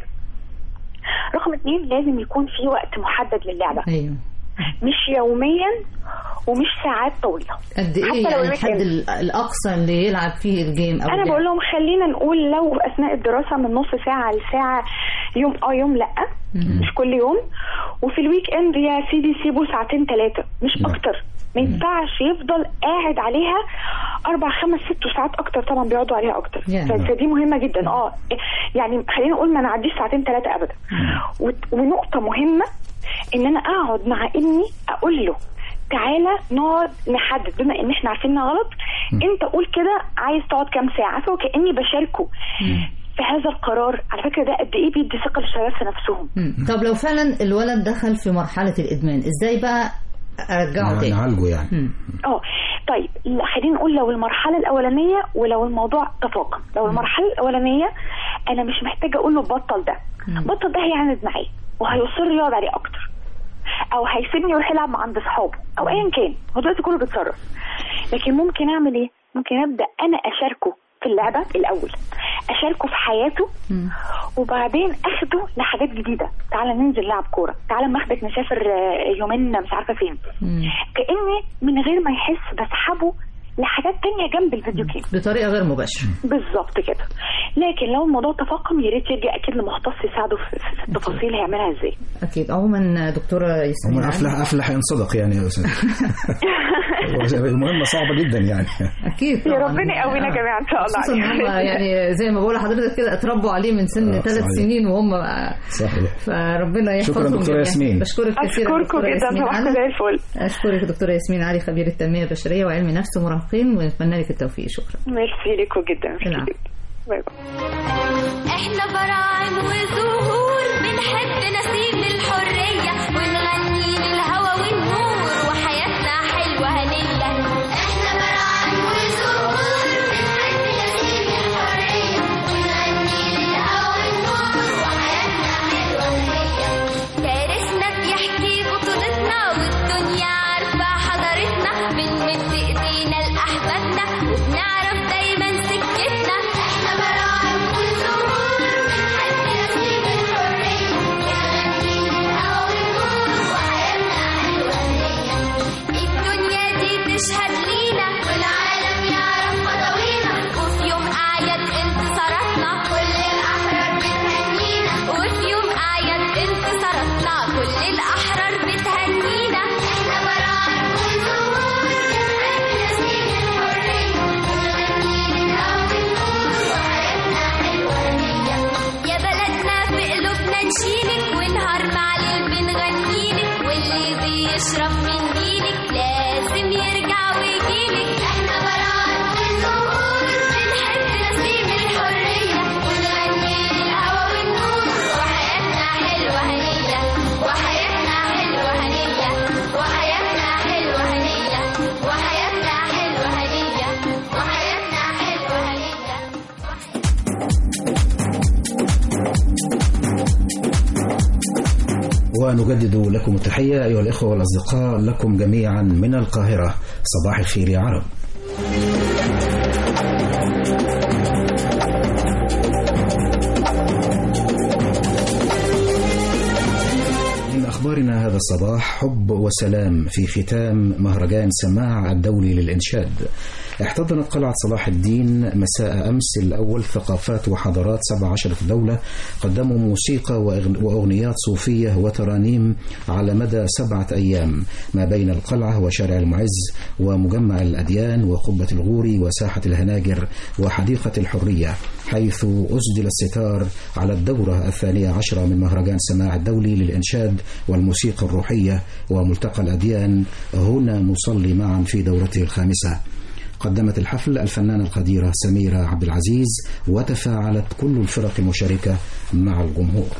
رقم اتنين لازم يكون في وقت محدد للعبه ايوه مش يوميا ومش ساعات طويله قد ايه حتى لو يعني الويك الحد إند. ال- الاقصى اللي يلعب فيه الجيم او انا اللعب؟ بقول لهم خلينا نقول لو اثناء الدراسه من نص ساعه لساعه يوم اه يوم لا مش كل يوم وفي الويك اند يا سيدي سيبه ساعتين ثلاثه مش اكتر ما ينفعش يفضل قاعد عليها اربع خمس ست ساعات اكتر طبعا بيقعدوا عليها اكتر يا. ف- فدي مهمه جدا اه يعني خلينا نقول ما نعديش ساعتين ثلاثه ابدا وت- ونقطه مهمه ان انا اقعد مع ابني اقول له تعالى نقعد نحدد بما ان احنا عارفين انها غلط انت قول كده عايز تقعد كام ساعه فكاني بشاركه في هذا القرار على فكره ده قد ايه بيدي ثقه للشباب في نفسهم مم. طب لو فعلا الولد دخل في مرحله الادمان ازاي بقى ارجعه تاني نعالجه يعني مم. اه طيب لا، خلينا نقول لو المرحله الاولانيه ولو الموضوع تفاقم لو المرحله الاولانيه انا مش محتاجه اقول له بطل ده بطل ده هيعاند معايا وهيصر يقعد عليه اكتر او هيسيبني يروح يلعب مع عند اصحابه او ايا كان هو دلوقتي كله بيتصرف لكن ممكن اعمل ايه ممكن ابدا انا اشاركه في اللعبه الاول اشاركه في حياته وبعدين اخده لحاجات جديده تعالى ننزل نلعب كوره تعالى ما اخدك نسافر آه، يومين مش عارفه فين كاني من غير ما يحس بسحبه لحاجات تانية جنب الفيديو كليب بطريقه غير مباشره بالظبط كده لكن لو الموضوع تفاقم يا ريت يرجع اكيد لمختص يساعده في, في التفاصيل هيعملها ازاي اكيد عموما دكتوره ياسمين هم افلح افلح ان صدق يعني يا استاذ المهمه صعبه جدا يعني اكيد يا طبعاً. ربنا يقوينا جميعا ان شاء الله خصوصا ان هم يعني زي ما بقول لحضرتك كده اتربوا عليه من سن آه، ثلاث صحيح. سنين وهم صحيح فربنا يحفظهم شكراً دكتورة جميعاً. ياسمين. بشكرك كثيرا اشكركم دكتورة جدا ياسمين صباحكم على- زي الفل اشكرك دكتوره ياسمين علي خبير التنميه البشريه وعلم نفس ومراهقين ونتمنى لك التوفيق شكرا ميرسي لكم جدا ميرسي العفو. جدا باي باي احنا براعم وزهور بنحب نسيم الحرية ونغني للهوى والنور وحياتنا حلوة هنية احنا براعم وزهور بنحب نسيم الحرية ونغني للهوى والنور وحياتنا حلوة هنية تاريخنا بيحكي بطولتنا والدنيا عارفة حضارتنا بنمد ايدينا لأحبابنا وبنعرف دايما سكتنا احنا براعم والزهور بنحب نسيم الحرية ونغني للهوى والنور وحياتنا حلوة هنية الدنيا دي تشهد لينا والعالم يعرف خطوينا وفي يوم أعياد انتصاراتنا كل الأحرار بتهنينا وفي يوم أعياد انتصاراتنا كل الأحرار بتهنينا احنا براعم والزهور بنحب نسيم الحرية ونغني للهوى والنور وحياتنا حلوة هنية يا بلدنا في قلوبنا نشيلك ونهار مع الليل بنغنيلك واللي بيشرب من نيلك لازم يرجع ويجيلك احنا براءة والزهور بنحب نسيم الحرية ونغني للهوى والنور وحياتنا حلوة هنية وحياتنا حلوة هنية وحياتنا حلوة هنية وحياتنا حلوة هنية وحياتنا حلوة هنية ونجدد لكم التحية أيها الإخوة والأصدقاء لكم جميعا من القاهرة صباح الخير يا عرب من أخبارنا هذا الصباح حب وسلام في ختام مهرجان سماع الدولي للإنشاد احتضنت قلعة صلاح الدين مساء أمس الأول ثقافات وحضارات 17 دولة قدموا موسيقى وأغن- وأغنيات صوفية وترانيم على مدى سبعة أيام ما بين القلعة وشارع المعز ومجمع الأديان وقبة الغوري وساحة الهناجر وحديقة الحرية حيث أسدل الستار على الدورة الثانية عشرة من مهرجان سماع الدولي للإنشاد والموسيقى الروحية وملتقى الأديان هنا نصلي معا في دورته الخامسة قدمت الحفل الفنانة القديرة سميرة عبد العزيز وتفاعلت كل الفرق المشاركة مع الجمهور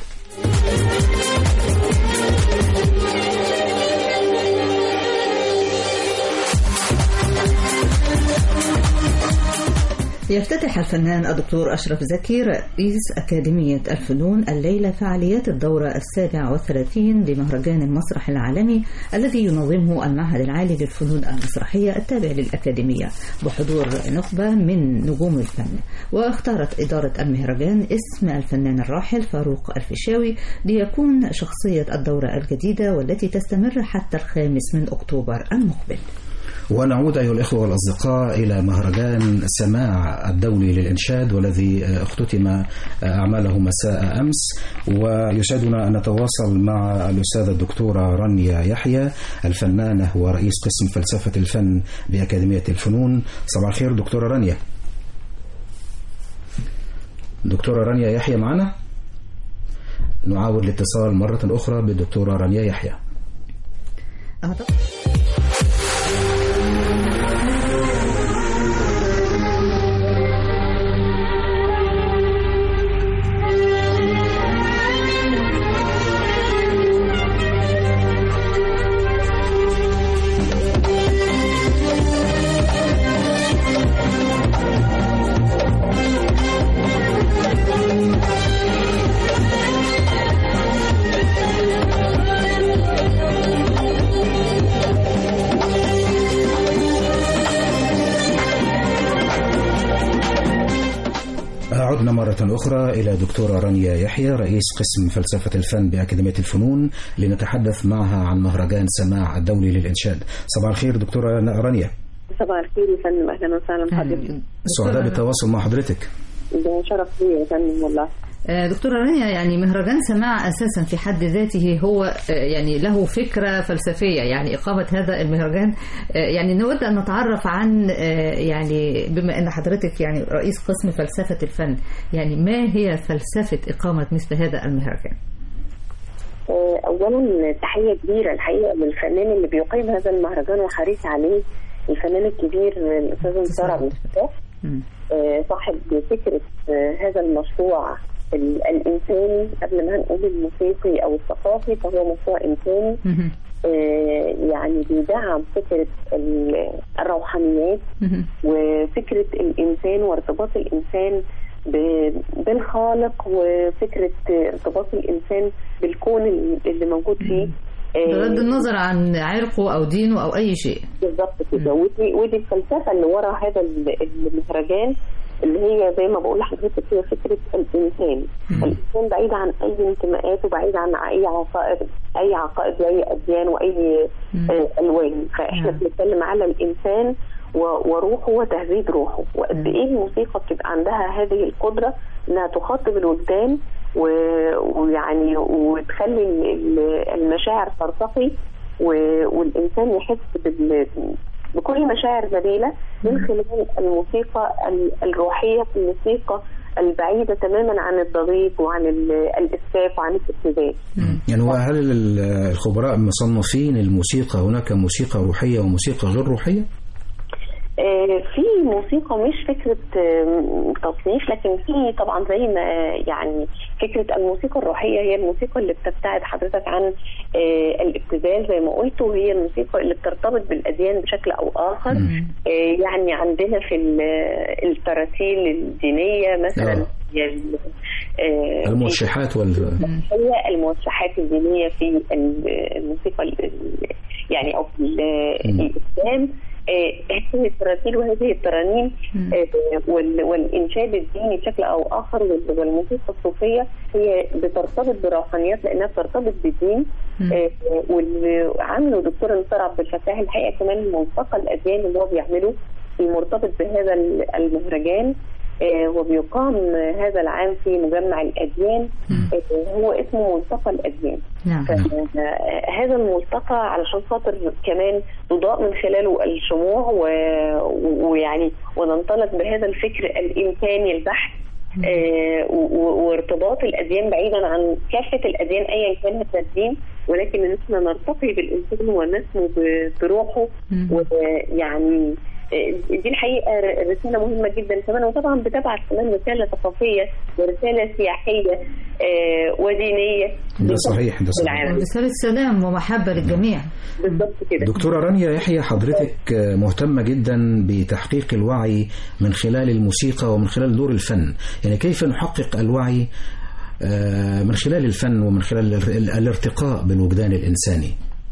يفتتح الفنان الدكتور أشرف زكي رئيس أكاديمية الفنون الليلة فعاليات الدورة السابعة والثلاثين لمهرجان المسرح العالمي الذي ينظمه المعهد العالي للفنون المسرحية التابع للأكاديمية بحضور نخبة من نجوم الفن واختارت إدارة المهرجان اسم الفنان الراحل فاروق الفيشاوي ليكون شخصية الدورة الجديدة والتي تستمر حتى الخامس من أكتوبر المقبل ونعود أيها الإخوة والأصدقاء إلى مهرجان سماع الدولي للإنشاد والذي اختتم أعماله مساء أمس ويسعدنا أن نتواصل مع الأستاذة الدكتورة رانيا يحيى الفنانة ورئيس قسم فلسفة الفن بأكاديمية الفنون صباح الخير دكتورة رانيا دكتورة رانيا يحيى معنا نعاود الاتصال مرة أخرى بالدكتورة رانيا يحيى عدنا مرة أخرى إلى دكتورة رانيا يحيى رئيس قسم فلسفة الفن بأكاديمية الفنون لنتحدث معها عن مهرجان سماع الدولي للإنشاد صباح الخير دكتورة رانيا صباح الخير يا فندم اهلا وسهلا بحضرتك سعداء بالتواصل مع حضرتك ده شرف لي يا فندم والله آه، دكتورة رانيا يعني مهرجان سماع أساسا في حد ذاته هو آه، يعني له فكرة فلسفية يعني إقامة هذا المهرجان آه، يعني نود أن نتعرف عن آه، يعني بما أن حضرتك يعني رئيس قسم فلسفة الفن يعني ما هي فلسفة إقامة مثل هذا المهرجان؟ آه، اولا تحيه كبيره الحقيقه للفنان اللي بيقيم هذا المهرجان وحريص عليه الفنان الكبير الاستاذ انتصار عبد الفتاح آه، صاحب فكره آه، هذا المشروع ال- الانساني قبل ما نقول الموسيقي او الثقافي فهو مشروع انساني آه، يعني بيدعم فكره ال- الروحانيات وفكره الانسان وارتباط الانسان ب- بالخالق وفكره ارتباط الانسان بالكون اللي موجود فيه آه، بغض النظر عن عرقه أو دينه أو أي شيء بالظبط كده ودي ودي الفلسفه اللي ورا هذا ال- المهرجان اللي هي زي ما بقول لحضرتك هي فكره الانسان الانسان بعيد عن اي انتماءات وبعيد عن اي عقائد اي عقائد واي اديان واي آه، الوان فاحنا بنتكلم على الانسان و- وروحه وتهذيب روحه وقد ايه الموسيقى بتبقى عندها هذه القدره انها تخاطب الوجدان و- ويعني وتخلي ال- ال- المشاعر ترتقي و- والانسان يحس بال بكل مشاعر نبيلة من خلال الموسيقى ال- الروحية الموسيقى البعيدة تماما عن الضغيط وعن ال- الإسفاف وعن الابتذال يعني وهل ال- الخبراء مصنفين الموسيقى هناك موسيقى روحية وموسيقى غير روحية؟ آه، في موسيقى مش فكرة آم، تصنيف لكن في طبعا زي ما يعني فكرة الموسيقى الروحية هي الموسيقى اللي بتبتعد حضرتك عن آه، الابتذال زي ما قلت وهي الموسيقى اللي بترتبط بالأديان بشكل أو آخر آه، يعني عندنا في ال- التراتيل الدينية مثلا آه. هي ال- آه، في- الموشحات وال هي الموشحات الدينية في ال- الموسيقى ال- ال- يعني أو في ال- الإسلام آه، هذه التراتيل وهذه الترانيم آه، وال- والإنشاد الديني بشكل أو آخر وال- والموسيقى الصوفية هي بترتبط بروحانيات لأنها بترتبط بالدين آه، واللي عمله دكتور انتصار عبد الفتاح الحقيقة كمان ملتقى الأديان اللي هو بيعمله المرتبط بهذا ال- المهرجان آه، وبيقام هذا العام في مجمع الأديان آه، هو اسمه ملتقى الأديان نعم هذا الملتقى علشان خاطر كمان تضاء من خلاله الشموع و- ويعني وننطلق بهذا الفكر الإنساني البحت آه، و- و- وارتباط الأديان بعيدا عن كافة الأديان أيا كان هذا الدين ولكن إن احنا نرتقي بالإنسان ونسمو ب- بروحه ويعني آه، دي الحقيقة ر- رسالة مهمة جدا كمان وطبعا بتبعت كمان رسالة ثقافية ورسالة سياحية آه، ودينية ده صحيح ده صحيح العالم رسالة سلام ومحبة للجميع بالضبط كده دكتورة رانيا يحيى حضرتك مهتمة جدا بتحقيق الوعي من خلال الموسيقى ومن خلال دور الفن يعني كيف نحقق الوعي آه، من خلال الفن ومن خلال ال- الارتقاء بالوجدان الإنساني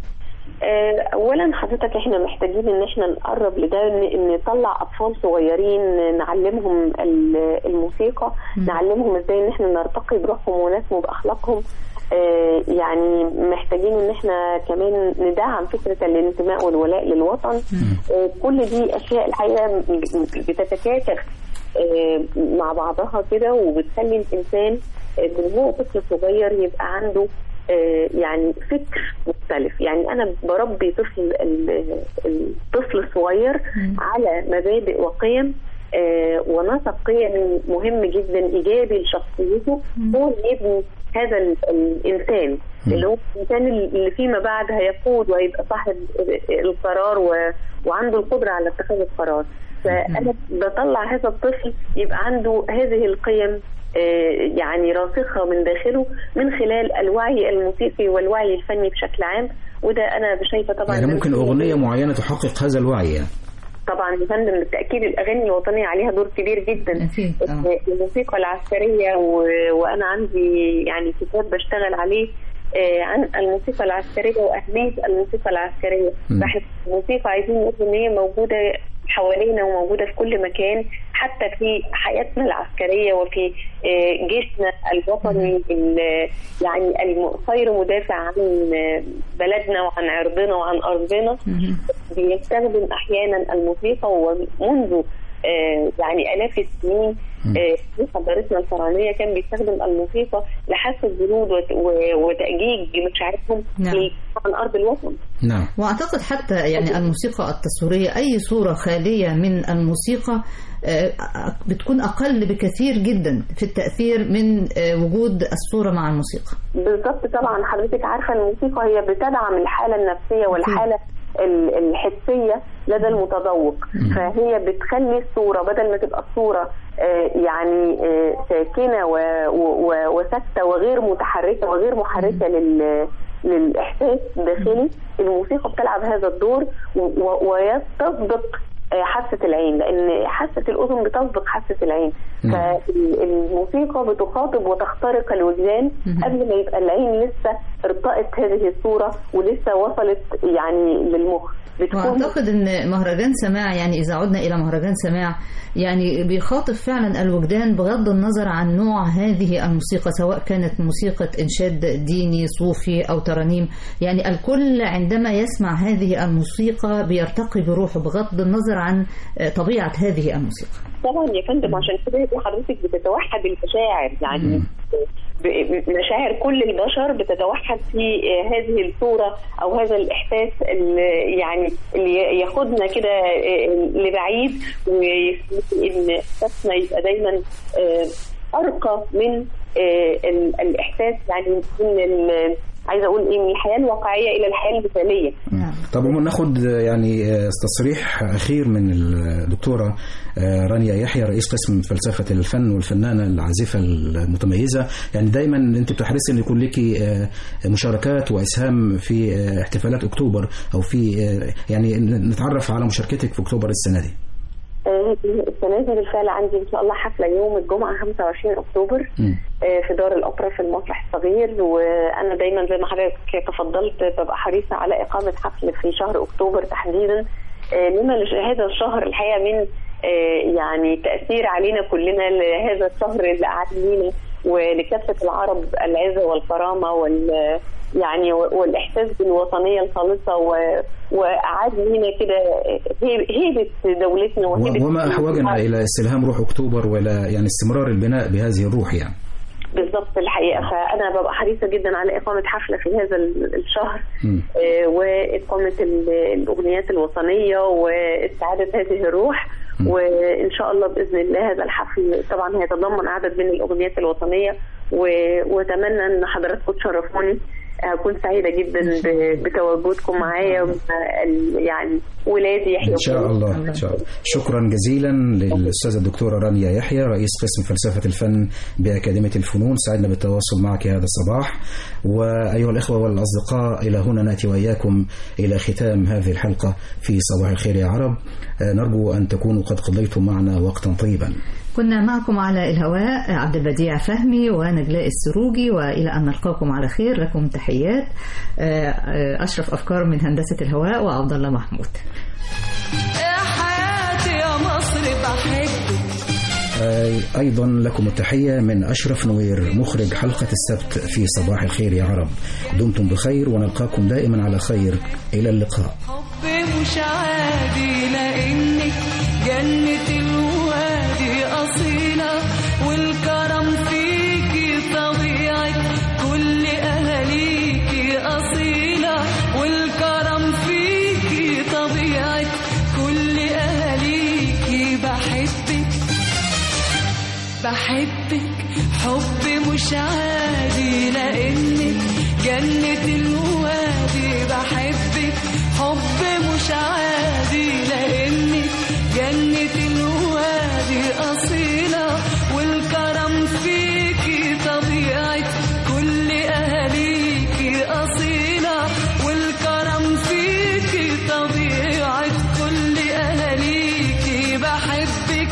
آه، اولا حضرتك احنا محتاجين ان احنا نقرب لده ان إن نطلع اطفال صغيرين نعلمهم ال- الموسيقى نعلمهم ازاي ان احنا نرتقي بروحهم ونسمو باخلاقهم آه، يعني محتاجين ان احنا كمان ندعم فكره الانتماء والولاء للوطن آه، كل دي اشياء الحقيقه م- م- بتتكاتف آه، مع بعضها كده وبتخلي الانسان آه، من هو طفل صغير يبقى عنده آه، يعني فكر مختلف يعني انا بربي طفل ال- الطفل الصغير على مبادئ وقيم آه، ونسق قيم مهم جدا ايجابي لشخصيته هو اللي يبني هذا ال- الانسان اللي هو الانسان اللي فيما بعد هيقود وهيبقى صاحب القرار و- وعنده القدره على اتخاذ القرار فانا بطلع هذا الطفل يبقى عنده هذه القيم آه، يعني راسخه من داخله من خلال الوعي الموسيقي والوعي الفني بشكل عام وده انا شايفه طبعا يعني ممكن أغنية معينة تحقق هذا الوعي يعني طبعا يا فندم بالتاكيد الاغاني الوطنيه عليها دور كبير جدا الموسيقى العسكريه و... وانا عندي يعني كتاب بشتغل عليه آه، عن الموسيقى العسكريه واهميه الموسيقى العسكريه مم. فاحنا الموسيقى عايزين نقول ان هي موجوده حوالينا وموجوده في كل مكان حتى في حياتنا العسكريه وفي آه، جيشنا الوطني ال- يعني الم- غير مدافع عن آه، بلدنا وعن عرضنا وعن ارضنا بيستخدم احيانا الموسيقى ومنذ آه، يعني الاف السنين آه، في حضارتنا الفرعونيه كان بيستخدم الموسيقى لحث الجنود وت- و- وتاجيج مشاعرهم نعم. في عن ارض الوطن نعم واعتقد حتى يعني الموسيقى التصويريه اي صوره خاليه من الموسيقى آه، بتكون اقل بكثير جدا في التاثير من آه، وجود الصوره مع الموسيقى بالظبط طبعا حضرتك عارفه الموسيقى هي بتدعم الحاله النفسيه والحاله ال- الحسيه لدى المتذوق فهي بتخلي الصوره بدل ما تبقى الصوره آه، يعني آه، ساكنه و- و- و- وثابته وغير متحركه وغير محركه لل للاحساس الداخلي الموسيقى بتلعب هذا الدور و- و- وتصدق آه، حاسه العين لان حاسه الاذن بتسبق حاسه العين فالموسيقى بتخاطب وتخترق الوجدان قبل ما يبقى العين لسه ارتأت هذه الصوره ولسه وصلت يعني للمخ بتكون واعتقد ان مهرجان سماع يعني اذا عدنا الى مهرجان سماع يعني بيخاطب فعلا الوجدان بغض النظر عن نوع هذه الموسيقى سواء كانت موسيقى انشاد ديني صوفي او ترانيم يعني الكل عندما يسمع هذه الموسيقى بيرتقي بروحه بغض النظر عن آه، طبيعه هذه الموسيقى طبعا يا فندم عشان كده يبقى حضرتك بتتوحد المشاعر يعني ب- مشاعر كل البشر بتتوحد في آه، هذه الصورة أو هذا الإحساس اللي يعني اللي ياخدنا كده آه، لبعيد ويخلي إن إحساسنا يبقى دايما آه، أرقى من آه، ال- الإحساس يعني من ال- عايزة أقول إيه من الحياة الواقعية إلى الحياة المثالية طب هم ناخد يعني آه، تصريح أخير من الدكتورة آه، رانيا يحيى رئيس قسم فلسفة الفن والفنانة العازفة المتميزة يعني دايما أنت بتحرصي أن يكون لك مشاركات وإسهام في آه، احتفالات أكتوبر أو في آه، يعني نتعرف على مشاركتك في أكتوبر السنة دي آه، السنة دي بالفعل عندي إن شاء الله حفلة يوم الجمعة 25 أكتوبر آه، في دار الأوبرا في المسرح الصغير وأنا دايما زي ما حضرتك تفضلت ببقى حريصة على إقامة حفل في شهر أكتوبر تحديدا آه، لما لش- هذا الشهر الحقيقة من آه، يعني تأثير علينا كلنا لهذا الشهر اللي قعد لينا ولكافة العرب العزة والكرامة وال يعني و- والإحساس بالوطنية الخالصة و- وأعاد لينا كده هيب- هيبة دولتنا وهيبة و- وما أحوجنا إلى استلهام روح أكتوبر ولا يعني استمرار البناء بهذه الروح يعني بالظبط الحقيقه فانا ببقى حريصه جدا على اقامه حفله في هذا ال- الشهر مم. آه، واقامه ال- الاغنيات الوطنيه واستعاده هذه الروح وان شاء الله باذن الله هذا الحفل طبعا هيتضمن عدد من الاغنيات الوطنيه و- واتمنى ان حضراتكم تشرفوني هكون سعيده جدا ب- بتواجدكم معايا ومع ال- يعني ولادي يحيى إن شاء الله إن شاء الله شكرا جزيلا للأستاذة الدكتورة رانيا يحيى رئيس قسم فلسفة الفن بأكاديمية الفنون سعدنا بالتواصل معك هذا الصباح وأيها الإخوة والأصدقاء إلى هنا نأتي وإياكم إلى ختام هذه الحلقة في صباح الخير يا عرب آه، نرجو أن تكونوا قد قضيتم معنا وقتا طيبا كنا معكم على الهواء عبد البديع فهمي ونجلاء السروجي والى ان نلقاكم على خير لكم تحيات آه، آه، اشرف افكار من هندسه الهواء وعبد الله محمود يا حياتي يا مصر بحبك آه، أيضا لكم التحية من أشرف نوير مخرج حلقة السبت في صباح الخير يا عرب دمتم بخير ونلقاكم دائما على خير إلى اللقاء حب مش عادي لانك جنة الوادي أصيلة والكرم فيكي طبيعة كل أهاليكي أصيلة والكرم فيكي طبيعة كل أهاليكي بحبك بحبك حب مش عادي لانك جنة الوادي بحبك حب مش عادي لانك جنة الوادي أصيلة والكرم فيكي طبيعة كل أهاليكي أصيلة والكرم فيكي طبيعة كل أهاليكي بحبك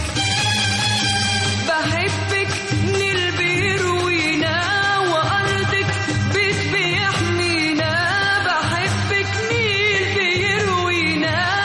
بحبك نيل بيروينا وأرضك بيت بيحمينا بحبك نيل بيروينا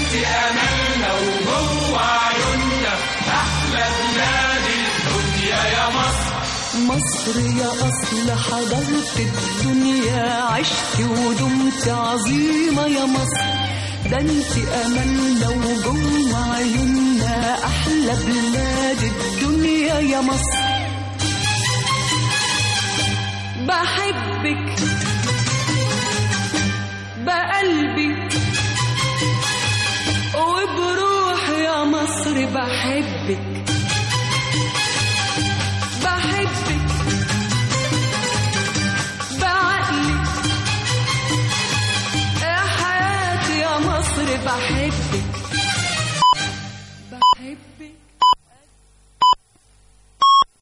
انت املنا وجوه عيوننا احلى بلاد الدنيا يا مصر مصر يا أصل حضرت الدنيا عشت ودمت عظيمة يا مصر ده انت أملنا وجوه عيوننا أحلى بلاد الدنيا يا مصر بحبك